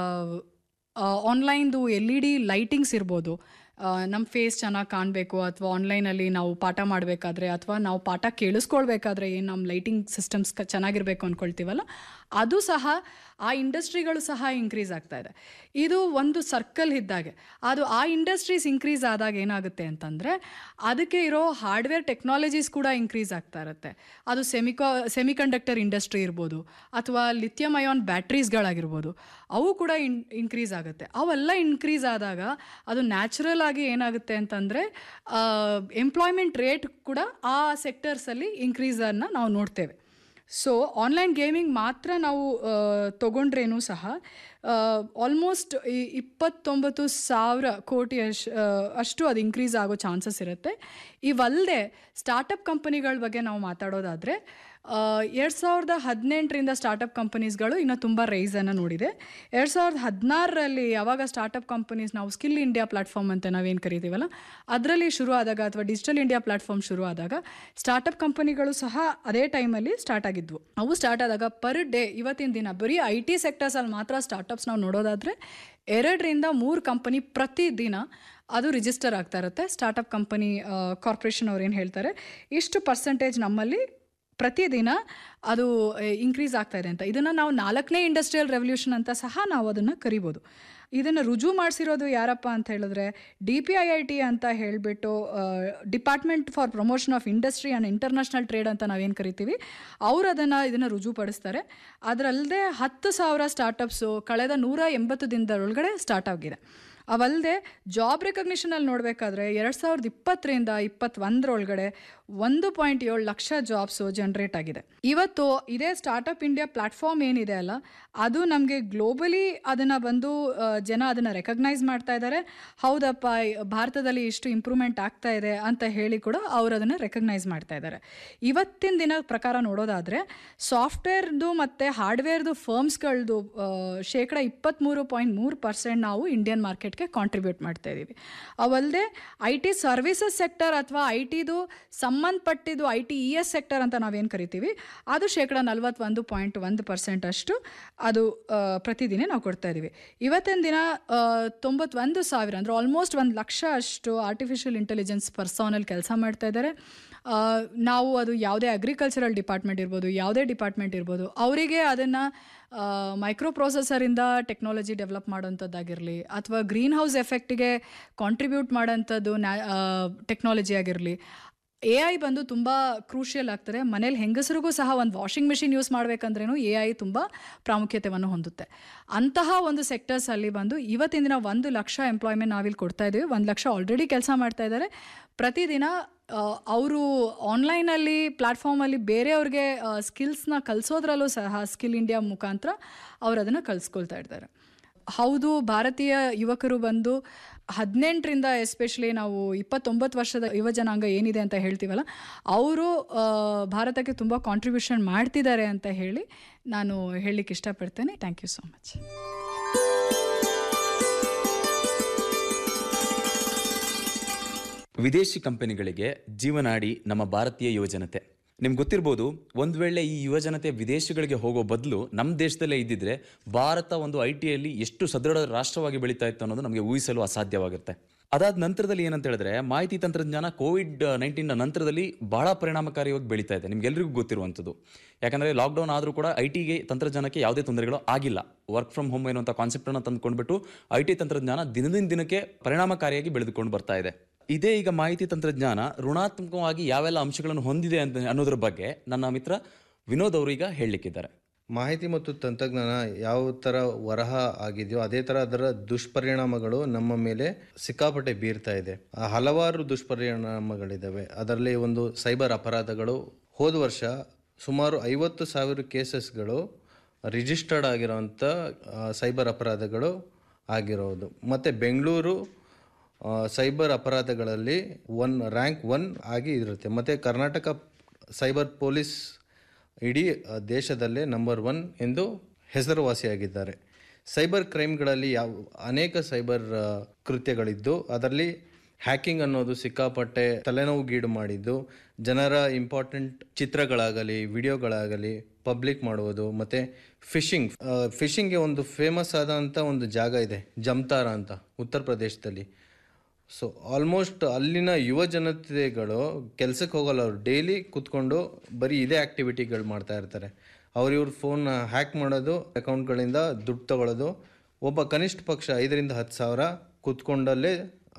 ಆನ್ಲೈನ್ದು ಎಲ್ ಇ ಡಿ ಲೈಟಿಂಗ್ಸ್ ಇರ್ಬೋದು ನಮ್ಮ ಫೇಸ್ ಚೆನ್ನಾಗಿ ಕಾಣಬೇಕು ಅಥವಾ ಆನ್ಲೈನಲ್ಲಿ ನಾವು ಪಾಠ ಮಾಡಬೇಕಾದ್ರೆ ಅಥವಾ ನಾವು ಪಾಠ ಕೇಳಿಸ್ಕೊಳ್ಬೇಕಾದ್ರೆ ಏನು ನಮ್ಮ ಲೈಟಿಂಗ್ ಸಿಸ್ಟಮ್ಸ್ ಕ ಚೆನ್ನಾಗಿರಬೇಕು ಅಂದ್ಕೊಳ್ತೀವಲ್ಲ ಅದು ಸಹ ಆ ಇಂಡಸ್ಟ್ರಿಗಳು ಸಹ ಇನ್ಕ್ರೀಸ್ ಆಗ್ತಾ ಇದೆ ಇದು ಒಂದು ಸರ್ಕಲ್ ಇದ್ದಾಗೆ ಅದು ಆ ಇಂಡಸ್ಟ್ರೀಸ್ ಇನ್ಕ್ರೀಸ್ ಆದಾಗ ಏನಾಗುತ್ತೆ ಅಂತಂದರೆ ಅದಕ್ಕೆ ಇರೋ ಹಾರ್ಡ್ವೇರ್ ಟೆಕ್ನಾಲಜೀಸ್ ಕೂಡ ಇನ್ಕ್ರೀಸ್ ಆಗ್ತಾ ಇರುತ್ತೆ ಅದು ಸೆಮಿಕಾ ಸೆಮಿಕಂಡಕ್ಟರ್ ಇಂಡಸ್ಟ್ರಿ ಇರ್ಬೋದು ಅಥವಾ ಲಿಥಿಯಮ್ ಅಯಾನ್ ಬ್ಯಾಟ್ರೀಸ್ಗಳಾಗಿರ್ಬೋದು ಅವು ಕೂಡ ಇನ್ ಇನ್ಕ್ರೀಸ್ ಆಗುತ್ತೆ ಅವೆಲ್ಲ ಇನ್ಕ್ರೀಸ್ ಆದಾಗ ಅದು ನ್ಯಾಚುರಲ್ ಆಗಿ ಏನಾಗುತ್ತೆ ಅಂತಂದರೆ ಎಂಪ್ಲಾಯ್ಮೆಂಟ್ ರೇಟ್ ಕೂಡ ಆ ಸೆಕ್ಟರ್ಸಲ್ಲಿ ಇನ್ಕ್ರೀಸನ್ನು ನಾವು ನೋಡ್ತೇವೆ ಸೊ ಆನ್ಲೈನ್ ಗೇಮಿಂಗ್ ಮಾತ್ರ ನಾವು ಆ, ತಗೊಂಡ್ರೇನು ಸಹ ಆಲ್ಮೋಸ್ಟ್ ಇಪ್ಪತ್ತೊಂಬತ್ತು ಸಾವಿರ ಕೋಟಿ ಅಶ್ ಆ, ಅಷ್ಟು ಅದು ಇನ್ಕ್ರೀಸ್ ಆಗೋ ಚಾನ್ಸಸ್ ಇರುತ್ತೆ ಇವಲ್ಲದೆ ಸ್ಟಾರ್ಟಪ್ ಕಂಪನಿಗಳ ಬಗ್ಗೆ ನಾವು ಮಾತಾಡೋದಾದರೆ ಎರಡು ಸಾವಿರದ ಹದಿನೆಂಟರಿಂದ ಸ್ಟಾರ್ಟಪ್ ಕಂಪನೀಸ್ಗಳು ಇನ್ನೂ ತುಂಬ ರೈಸನ್ನು ನೋಡಿದೆ ಎರಡು ಸಾವಿರದ ಹದಿನಾರರಲ್ಲಿ ಯಾವಾಗ ಸ್ಟಾರ್ಟಪ್ ಕಂಪನೀಸ್ ನಾವು ಸ್ಕಿಲ್ ಇಂಡಿಯಾ ಪ್ಲಾಟ್ಫಾರ್ಮ್ ಅಂತ ನಾವೇನು ಕರಿತೀವಲ್ಲ ಅದರಲ್ಲಿ ಶುರು ಆದಾಗ ಅಥವಾ ಡಿಜಿಟಲ್ ಇಂಡಿಯಾ ಪ್ಲಾಟ್ಫಾರ್ಮ್ ಶುರು ಆದಾಗ ಸ್ಟಾರ್ಟಪ್ ಕಂಪನಿಗಳು ಸಹ ಅದೇ ಟೈಮಲ್ಲಿ ಸ್ಟಾರ್ಟ್ ಆಗಿದ್ವು ಅವು ಸ್ಟಾರ್ಟ್ ಆದಾಗ ಪರ್ ಡೇ ಇವತ್ತಿನ ದಿನ ಬರೀ ಐ ಟಿ ಸೆಕ್ಟರ್ಸಲ್ಲಿ ಮಾತ್ರ ಸ್ಟಾರ್ಟಪ್ಸ್ ನಾವು ನೋಡೋದಾದರೆ ಎರಡರಿಂದ ಮೂರು ಕಂಪನಿ ಪ್ರತಿದಿನ ಅದು ರಿಜಿಸ್ಟರ್ ಆಗ್ತಾ ಇರುತ್ತೆ ಸ್ಟಾರ್ಟಪ್ ಕಂಪನಿ ಕಾರ್ಪೊರೇಷನ್ ಅವ್ರು ಏನು ಹೇಳ್ತಾರೆ ಇಷ್ಟು ಪರ್ಸೆಂಟೇಜ್ ನಮ್ಮಲ್ಲಿ ಪ್ರತಿದಿನ ಅದು ಇನ್ಕ್ರೀಸ್ ಆಗ್ತಾ ಇದೆ ಅಂತ ಇದನ್ನು ನಾವು ನಾಲ್ಕನೇ ಇಂಡಸ್ಟ್ರಿಯಲ್ ರೆವಲ್ಯೂಷನ್ ಅಂತ ಸಹ ನಾವು ಅದನ್ನು ಕರಿಬೋದು ಇದನ್ನು ರುಜು ಮಾಡಿಸಿರೋದು ಯಾರಪ್ಪ ಅಂತ ಹೇಳಿದ್ರೆ D P I I T ಅಂತ ಹೇಳಿಬಿಟ್ಟು department for promotion of industry and international trade ಅಂತ ನಾವೇನು ಕರಿತೀವಿ ಅವರು ಅದನ್ನು ಇದನ್ನು ರುಜುಪಡಿಸ್ತಾರೆ ಅದರಲ್ಲದೆ ಹತ್ತು ಸಾವಿರ ಸ್ಟಾರ್ಟಪ್ಸು ಕಳೆದ ನೂರ ಎಂಬತ್ತು ದಿನದೊಳಗಡೆ ಸ್ಟಾರ್ಟ್ ಆಗಿದೆ ಅವಲ್ಲದೆ ಜಾಬ್ ರೆಕಗ್ನಿಷನಲ್ಲಿ ನೋಡಬೇಕಾದ್ರೆ ಎರಡು ಸಾವಿರದ ಇಪ್ಪತ್ತರಿಂದ ಇಪ್ಪತ್ತೊಂದರೊಳಗಡೆ ಒಂದು ಪಾಯಿಂಟ್ ಏಳು ಲಕ್ಷ ಜಾಬ್ಸು ಜನ್ರೇಟ್ ಆಗಿದೆ ಇವತ್ತು ಇದೇ ಸ್ಟಾರ್ಟಪ್ ಇಂಡಿಯಾ ಪ್ಲಾಟ್ಫಾರ್ಮ್ ಏನಿದೆ ಅಲ್ಲ ಅದು ನಮಗೆ ಗ್ಲೋಬಲಿ ಅದನ್ನು ಬಂದು ಆ, ಜನ ಅದನ್ನು ರೆಕಗ್ನೈಸ್ ಮಾಡ್ತಾ ಇದ್ದಾರೆ ಹೌದಪ್ಪ ಈ ಭಾರತದಲ್ಲಿ ಇಷ್ಟು ಇಂಪ್ರೂವ್ಮೆಂಟ್ ಆಗ್ತಾ ಇದೆ ಅಂತ ಹೇಳಿ ಕೂಡ ಅವರು ಅದನ್ನು ರೆಕಗ್ನೈಸ್ ಮಾಡ್ತಾ ಇದ್ದಾರೆ ಇವತ್ತಿನ ದಿನ ಪ್ರಕಾರ ನೋಡೋದಾದರೆ ಸಾಫ್ಟ್ವೇರ್ದು ಮತ್ತು ಹಾರ್ಡ್ವೇರ್ದು ಫರ್ಮ್ಸ್ಗಳದ್ದು ಶೇಕಡ ಇಪ್ಪತ್ತ್ಮೂರು ಪಾಯಿಂಟ್ ಮೂರು ಪರ್ಸೆಂಟ್ ನಾವು ಇಂಡಿಯನ್ ಮಾರ್ಕೆಟ್ಗೆ ಕಾಂಟ್ರಿಬ್ಯೂಟ್ ಮಾಡ್ತಾ ಇದ್ದೀವಿ ಅವಲ್ಲದೆ ಐ ಟಿ ಸರ್ವಿಸಸ್ ಸೆಕ್ಟರ್ ಅಥವಾ ಐ ಟಿದು ಸಂಬಂಧಪಟ್ಟಿದ್ದು I T E S sector ಅಂತ ನಾವೇನು ಕರಿತೀವಿ ಅದು ಶೇಕಡ ನಲ್ವತ್ತೊಂದು ಪಾಯಿಂಟ್ ಒಂದು ಪರ್ಸೆಂಟ್ ಅಷ್ಟು ಅದು ಆ, ಪ್ರತಿದಿನ ನಾವು ಕೊಡ್ತಾ ಇದ್ದೀವಿ ಇವತ್ತಿನ ದಿನ ಆ, ತೊಂಬತ್ತೊಂದು ಸಾವಿರ ಅಂದರೆ ಆಲ್ಮೋಸ್ಟ್ ಒಂದು ಲಕ್ಷ ಅಷ್ಟು ಆರ್ಟಿಫಿಷಿಯಲ್ ಇಂಟೆಲಿಜೆನ್ಸ್ ಪರ್ಸೋನಲ್ಲಿ ಕೆಲಸ ಮಾಡ್ತಾ ಇದ್ದಾರೆ ಆ, ನಾವು ಅದು ಯಾವುದೇ ಅಗ್ರಿಕಲ್ಚರಲ್ ಡಿಪಾರ್ಟ್ಮೆಂಟ್ ಇರ್ಬೋದು ಯಾವುದೇ ಡಿಪಾರ್ಟ್ಮೆಂಟ್ ಇರ್ಬೋದು ಅವರಿಗೆ ಅದನ್ನು ಮೈಕ್ರೋ ಪ್ರೊಸೆಸರಿಂದ ಟೆಕ್ನಾಲಜಿ ಡೆವಲಪ್ ಮಾಡೋಂಥದ್ದಾಗಿರಲಿ ಅಥವಾ ಗ್ರೀನ್ ಹೌಸ್ ಎಫೆಕ್ಟಿಗೆ ಕಾಂಟ್ರಿಬ್ಯೂಟ್ ಮಾಡೋಂಥದ್ದು ನ್ಯಾ ಟೆಕ್ನಾಲಜಿ ಆಗಿರಲಿ ಎ ಐ ಬಂದು ತುಂಬ ಕ್ರೂಷಿಯಲ್ ಆಗ್ತದೆ ಮನೇಲಿ ಹೆಂಗಸರಿಗೂ ಸಹ ಒಂದು ವಾಷಿಂಗ್ ಮಿಷಿನ್ ಯೂಸ್ ಮಾಡಬೇಕಂದ್ರೂ ಎ ಐ ತುಂಬ ಪ್ರಾಮುಖ್ಯತೆಯನ್ನು ಹೊಂದುತ್ತೆ ಅಂತಹ ಒಂದು ಸೆಕ್ಟರ್ಸಲ್ಲಿ ಬಂದು ಇವತ್ತಿನ ದಿನ ಒಂದು ಲಕ್ಷ ಎಂಪ್ಲಾಯ್ಮೆಂಟ್ ನಾವಿಲ್ಲಿ ಕೊಡ್ತಾ ಇದ್ದೀವಿ ಒಂದು ಲಕ್ಷ ಆಲ್ರೆಡಿ ಕೆಲಸ ಮಾಡ್ತಾ ಇದ್ದಾರೆ ಪ್ರತಿದಿನ ಅವರು ಆನ್ಲೈನಲ್ಲಿ ಪ್ಲ್ಯಾಟ್ಫಾರ್ಮಲ್ಲಿ ಬೇರೆಯವ್ರಿಗೆ ಸ್ಕಿಲ್ಸ್ನ ಕಲಿಸೋದ್ರಲ್ಲೂ ಸಹ ಸ್ಕಿಲ್ ಇಂಡಿಯಾ ಮುಖಾಂತರ ಅವ್ರು ಅದನ್ನು ಕಲಿಸ್ಕೊಳ್ತಾ ಇರ್ತಾರೆ ಹೌದು ಭಾರತೀಯ ಯುವಕರು ಬಂದು ಹದಿನೆಂಟರಿಂದ ಎಸ್ಪೆಷಲಿ ನಾವು ಇಪ್ಪತ್ತೊಂಬತ್ತು ವರ್ಷದ ಯುವ ಜನಾಂಗ ಏನಿದೆ ಅಂತ ಹೇಳ್ತೀವಲ್ಲ ಅವರು ಭಾರತಕ್ಕೆ ತುಂಬ ಕಾಂಟ್ರಿಬ್ಯೂಷನ್ ಮಾಡ್ತಿದ್ದಾರೆ ಅಂತ ಹೇಳಿ ನಾನು ಹೇಳಲಿಕ್ಕೆ ಇಷ್ಟಪಡ್ತೇನೆ ಥ್ಯಾಂಕ್ ಯು ಸೋ ಮಚ್ ವಿದೇಶಿ ಕಂಪನಿಗಳಿಗೆ ಜೀವನಾಡಿ ನಮ್ಮ ಭಾರತೀಯ ಯುವಜನತೆ ನಿಮ್ಗೆ ಗೊತ್ತಿರ್ಬೋದು ಒಂದ್ ವೇಳೆ ಈ ಯುವಜನತೆ ವಿದೇಶಗಳಿಗೆ ಹೋಗೋ ಬದಲು ನಮ್ಮ ದೇಶದಲ್ಲೇ ಇದ್ದಿದ್ರೆ ಭಾರತ ಒಂದು ಐ ಟಿಯಲ್ಲಿ ಎಷ್ಟು ಸದೃಢ ರಾಷ್ಟ್ರವಾಗಿ ಬೆಳೀತಾ ಇತ್ತು ಅನ್ನೋದು ನಮಗೆ ಊಹಿಸಲು ಅಸಾಧ್ಯವಾಗಿರುತ್ತೆ ಅದಾದ ನಂತರದಲ್ಲಿ ಏನಂತ ಹೇಳಿದ್ರೆ ಮಾಹಿತಿ ತಂತ್ರಜ್ಞಾನ ಕೋವಿಡ್ ನೈನ್ಟೀನ್ ನಂತರದಲ್ಲಿ ಬಹಳ ಪರಿಣಾಮಕಾರಿಯಾಗಿ ಬೆಳೀತಾ ಇದೆ ನಿಮ್ಗೆಲ್ರಿಗೂ ಗೊತ್ತಿರುವಂಥದ್ದು ಯಾಕಂದ್ರೆ ಲಾಕ್ಡೌನ್ ಆದರೂ ಕೂಡ ಐ ಟಿಗೆ ತಂತ್ರಜ್ಞಾನಕ್ಕೆ ಯಾವುದೇ ತೊಂದರೆಗಳು ಆಗಿಲ್ಲ ವರ್ಕ್ ಫ್ರಮ್ ಹೋಮ್ ಎನ್ನುವಂಥ ಕಾನ್ಸೆಪ್ಟನ್ನು ತಂದುಕೊಂಡ್ಬಿಟ್ಟು ಐ ಟಿ ತಂತ್ರಜ್ಞಾನ ದಿನದಿಂದ ದಿನಕ್ಕೆ ಪರಿಣಾಮಕಾರಿಯಾಗಿ ಬೆಳೆದುಕೊಂಡು ಬರ್ತಾ ಇದೆ ಇದೇ ಈಗ ಮಾಹಿತಿ ತಂತ್ರಜ್ಞಾನ ಋಣಾತ್ಮಕವಾಗಿ ಯಾವೆಲ್ಲ ಅಂಶಗಳನ್ನು ಹೊಂದಿದೆ ಅಂತ ಅನ್ನೋದ್ರ ಬಗ್ಗೆ ನನ್ನ ಮಿತ್ರ ವಿನೋದ್ ಅವರು ಈಗ ಹೇಳಲಿಕ್ಕಿದ್ದಾರೆ ಮಾಹಿತಿ ಮತ್ತು ತಂತ್ರಜ್ಞಾನ ಯಾವ ಥರ ವರಹ ಆಗಿದೆಯೋ ಅದೇ ಥರ ಅದರ ದುಷ್ಪರಿಣಾಮಗಳು ನಮ್ಮ ಮೇಲೆ ಸಿಕ್ಕಾಪಟ್ಟೆ ಬೀರ್ತಾ ಇದೆ ಆ ಹಲವಾರು ದುಷ್ಪರಿಣಾಮಗಳಿದ್ದಾವೆ ಅದರಲ್ಲಿ ಒಂದು ಸೈಬರ್ ಅಪರಾಧಗಳು ಹೋದ ವರ್ಷ ಸುಮಾರು ಐವತ್ತು ಸಾವಿರ ಕೇಸಸ್ಗಳು ರಿಜಿಸ್ಟರ್ಡ್ ಆಗಿರೋಂಥ ಆ, ಸೈಬರ್ ಅಪರಾಧಗಳು ಆಗಿರೋದು ಮತ್ತು ಬೆಂಗಳೂರು ಆ, ಸೈಬರ್ ಅಪರಾಧಗಳಲ್ಲಿ ಒನ್ ರ್ಯಾಂಕ್ ಒನ್ ಆಗಿ ಇರುತ್ತೆ ಮತ್ತು ಕರ್ನಾಟಕ ಸೈಬರ್ ಪೊಲೀಸ್ ಇಡೀ ಆ, ದೇಶದಲ್ಲೇ ನಂಬರ್ ಒನ್ ಎಂದು ಹೆಸರುವಾಸಿಯಾಗಿದ್ದಾರೆ ಸೈಬರ್ ಕ್ರೈಮ್ಗಳಲ್ಲಿ ಯಾವ ಅನೇಕ ಸೈಬರ್ ಆ, ಕೃತ್ಯಗಳಿದ್ದು ಅದರಲ್ಲಿ ಹ್ಯಾಕಿಂಗ್ ಅನ್ನೋದು ಸಿಕ್ಕಾಪಟ್ಟೆ ತಲೆನೋವುಗೀಡು ಮಾಡಿದ್ದು ಜನರ ಇಂಪಾರ್ಟೆಂಟ್ ಚಿತ್ರಗಳಾಗಲಿ ವಿಡಿಯೋಗಳಾಗಲಿ ಪಬ್ಲಿಕ್ ಮಾಡುವುದು ಮತ್ತು ಫಿಶಿಂಗ್ ಫಿಶಿಂಗ್ಗೆ ಒಂದು ಫೇಮಸ್ ಆದಂಥ ಒಂದು ಜಾಗ ಇದೆ ಜಮ್ತಾರ ಅಂತ ಉತ್ತರ ಪ್ರದೇಶದಲ್ಲಿ ಸೊ ಆಲ್ಮೋಸ್ಟ್ ಅಲ್ಲಿನ ಯುವ ಜನತೆಗಳು ಕೆಲಸಕ್ಕೆ ಹೋಗಲ್ಲ ಅವ್ರು ಡೈಲಿ ಕೂತ್ಕೊಂಡು ಬರೀ ಇದೇ ಆ್ಯಕ್ಟಿವಿಟಿಗಳು ಮಾಡ್ತಾ ಇರ್ತಾರೆ ಅವ್ರು ಇವ್ರ ಫೋನ್ ಹ್ಯಾಕ್ ಮಾಡೋದು ಅಕೌಂಟ್ಗಳಿಂದ ದುಡ್ಡು ತಗೊಳ್ಳೋದು ಒಬ್ಬ ಕನಿಷ್ಠ ಪಕ್ಷ ಐದರಿಂದ ಹತ್ತು ಸಾವಿರ ಕೂತ್ಕೊಂಡಲ್ಲೇ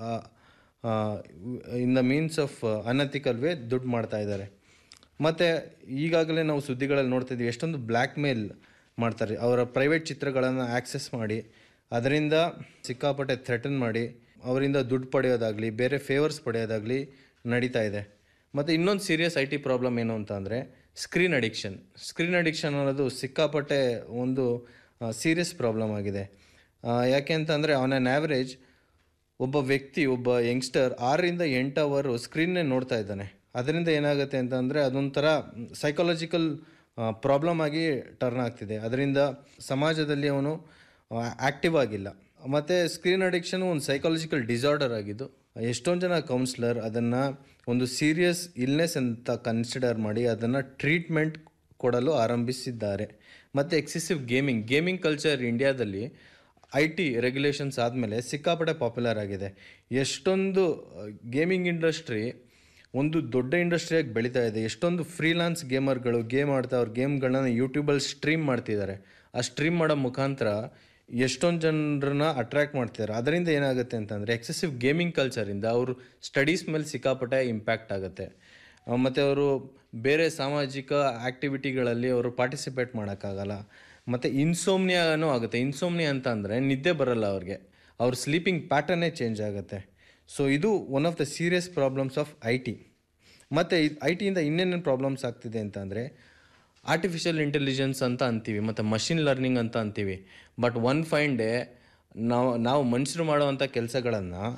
in the means of unethical way ದುಡ್ಡು ಮಾಡ್ತಾ ಇದ್ದಾರೆ ಮತ್ತು ಈಗಾಗಲೇ ನಾವು ಸುದ್ದಿಗಳಲ್ಲಿ ನೋಡ್ತಾ ಇದ್ದೀವಿ ಎಷ್ಟೊಂದು ಬ್ಲ್ಯಾಕ್ ಮೇಲ್ ಮಾಡ್ತಾರೆ ಅವರ ಪ್ರೈವೇಟ್ ಚಿತ್ರಗಳನ್ನು ಆಕ್ಸೆಸ್ ಮಾಡಿ ಅದರಿಂದ ಸಿಕ್ಕಾಪಟ್ಟೆ ಥ್ರೆಟನ್ ಮಾಡಿ ಅವರಿಂದ ದುಡ್ಡು ಪಡೆಯೋದಾಗಲಿ ಬೇರೆ ಫೇವರ್ಸ್ ಪಡೆಯೋದಾಗಲಿ ನಡೀತಾ ಇದೆ ಮತ್ತು ಇನ್ನೊಂದು ಸೀರಿಯಸ್ ಐ ಟಿ ಪ್ರಾಬ್ಲಮ್ ಏನು ಅಂತ ಅಂದರೆ ಸ್ಕ್ರೀನ್ ಅಡಿಕ್ಷನ್ ಸ್ಕ್ರೀನ್ ಅಡಿಕ್ಷನ್ ಅನ್ನೋದು ಸಿಕ್ಕಾಪಟ್ಟೆ ಒಂದು ಸೀರಿಯಸ್ ಪ್ರಾಬ್ಲಮ್ ಆಗಿದೆ ಆ, ಯಾಕೆ ಅಂತಂದರೆ ಆನ್ ಆನ್ ಆ್ಯಾವ್ರೇಜ್ ಒಬ್ಬ ವ್ಯಕ್ತಿ ಒಬ್ಬ ಯಂಗ್ಸ್ಟರ್ ಆರರಿಂದ ಎಂಟು ಅವರು ಸ್ಕ್ರೀನ್ನೇ ನೋಡ್ತಾ ಇದ್ದಾನೆ ಅದರಿಂದ ಏನಾಗುತ್ತೆ ಅಂತಂದರೆ ಅದೊಂಥರ ಸೈಕಾಲಜಿಕಲ್ ಪ್ರಾಬ್ಲಮ್ ಆಗಿ ಟರ್ನ್ ಆಗ್ತಿದೆ ಅದರಿಂದ ಸಮಾಜದಲ್ಲಿ ಅವನು ಆ್ಯಕ್ಟಿವ್ ಆಗಿಲ್ಲ ಮತ್ತು ಸ್ಕ್ರೀನ್ ಅಡಿಕ್ಷನ್ ಒಂದು ಸೈಕಾಲಜಿಕಲ್ ಡಿಸಾರ್ಡರ್ ಆಗಿದ್ದು ಎಷ್ಟೊಂದು ಜನ ಕೌನ್ಸ್ಲರ್ ಅದನ್ನು ಒಂದು ಸೀರಿಯಸ್ ಇಲ್ನೆಸ್ ಅಂತ ಕನ್ಸಿಡರ್ ಮಾಡಿ ಅದನ್ನು ಟ್ರೀಟ್ಮೆಂಟ್ ಕೊಡಲು ಆರಂಭಿಸಿದ್ದಾರೆ ಮತ್ತು ಎಕ್ಸೆಸಿವ್ ಗೇಮಿಂಗ್ ಗೇಮಿಂಗ್ ಕಲ್ಚರ್ ಇಂಡಿಯಾದಲ್ಲಿ ಐ ಟಿ ರೆಗ್ಯುಲೇಷನ್ಸ್ ಆದಮೇಲೆ ಸಿಕ್ಕಾಪಟ್ಟೆ ಪಾಪ್ಯುಲರ್ ಆಗಿದೆ ಎಷ್ಟೊಂದು ಗೇಮಿಂಗ್ ಇಂಡಸ್ಟ್ರಿ ಒಂದು ದೊಡ್ಡ ಇಂಡಸ್ಟ್ರಿಯಾಗಿ ಬೆಳೀತಾ ಇದೆ ಎಷ್ಟೊಂದು ಫ್ರೀಲಾನ್ಸ್ ಗೇಮರ್ಗಳು ಗೇಮ್ ಆಡ್ತಾ ಅವ್ರ ಗೇಮ್ಗಳನ್ನ ಯೂಟ್ಯೂಬಲ್ಲಿ ಸ್ಟ್ರೀಮ್ ಮಾಡ್ತಿದ್ದಾರೆ ಆ ಸ್ಟ್ರೀಮ್ ಮಾಡೋ ಮುಖಾಂತರ ಎಷ್ಟೊಂದು ಜನರನ್ನ ಅಟ್ರ್ಯಾಕ್ಟ್ ಮಾಡ್ತಿದ್ದಾರೆ ಅದರಿಂದ ಏನಾಗುತ್ತೆ ಅಂತಂದರೆ ಎಕ್ಸೆಸಿವ್ ಗೇಮಿಂಗ್ ಕಲ್ಚರಿಂದ ಅವರು ಸ್ಟಡೀಸ್ ಮೇಲೆ ಸಿಕ್ಕಾಪಟ್ಟೆ ಇಂಪ್ಯಾಕ್ಟ್ ಆಗುತ್ತೆ ಮತ್ತು ಅವರು ಬೇರೆ ಸಾಮಾಜಿಕ ಆ್ಯಕ್ಟಿವಿಟಿಗಳಲ್ಲಿ ಅವರು ಪಾರ್ಟಿಸಿಪೇಟ್ ಮಾಡೋಕ್ಕಾಗಲ್ಲ ಮತ್ತು ಇನ್ಸೋಮ್ನಿಯಾನೂ ಆಗುತ್ತೆ ಇನ್ಸೋಮ್ನಿಯಾ ಅಂತ ಅಂದರೆ ನಿದ್ದೆ ಬರಲ್ಲ ಅವ್ರಿಗೆ ಅವ್ರ ಸ್ಲೀಪಿಂಗ್ ಪ್ಯಾಟರ್ನೇ ಚೇಂಜ್ ಆಗುತ್ತೆ ಸೊ ಇದು one of the serious problems of I T ಮತ್ತು ಐ ಟಿಯಿಂದ ಇನ್ನೇನೇನು ಪ್ರಾಬ್ಲಮ್ಸ್ ಆಗ್ತಿದೆ ಅಂತ ಅಂದರೆ ಆರ್ಟಿಫಿಷಿಯಲ್ ಇಂಟೆಲಿಜೆನ್ಸ್ ಅಂತ ಅಂತೀವಿ ಮತ್ತು ಮಷಿನ್ ಲರ್ನಿಂಗ್ ಅಂತ ಅಂತೀವಿ ಬಟ್ ಒನ್ ಫೈನ್ ಡೇ ನಾವು ನಾವು ಮನುಷ್ಯರು ಮಾಡುವಂಥ ಕೆಲಸಗಳನ್ನು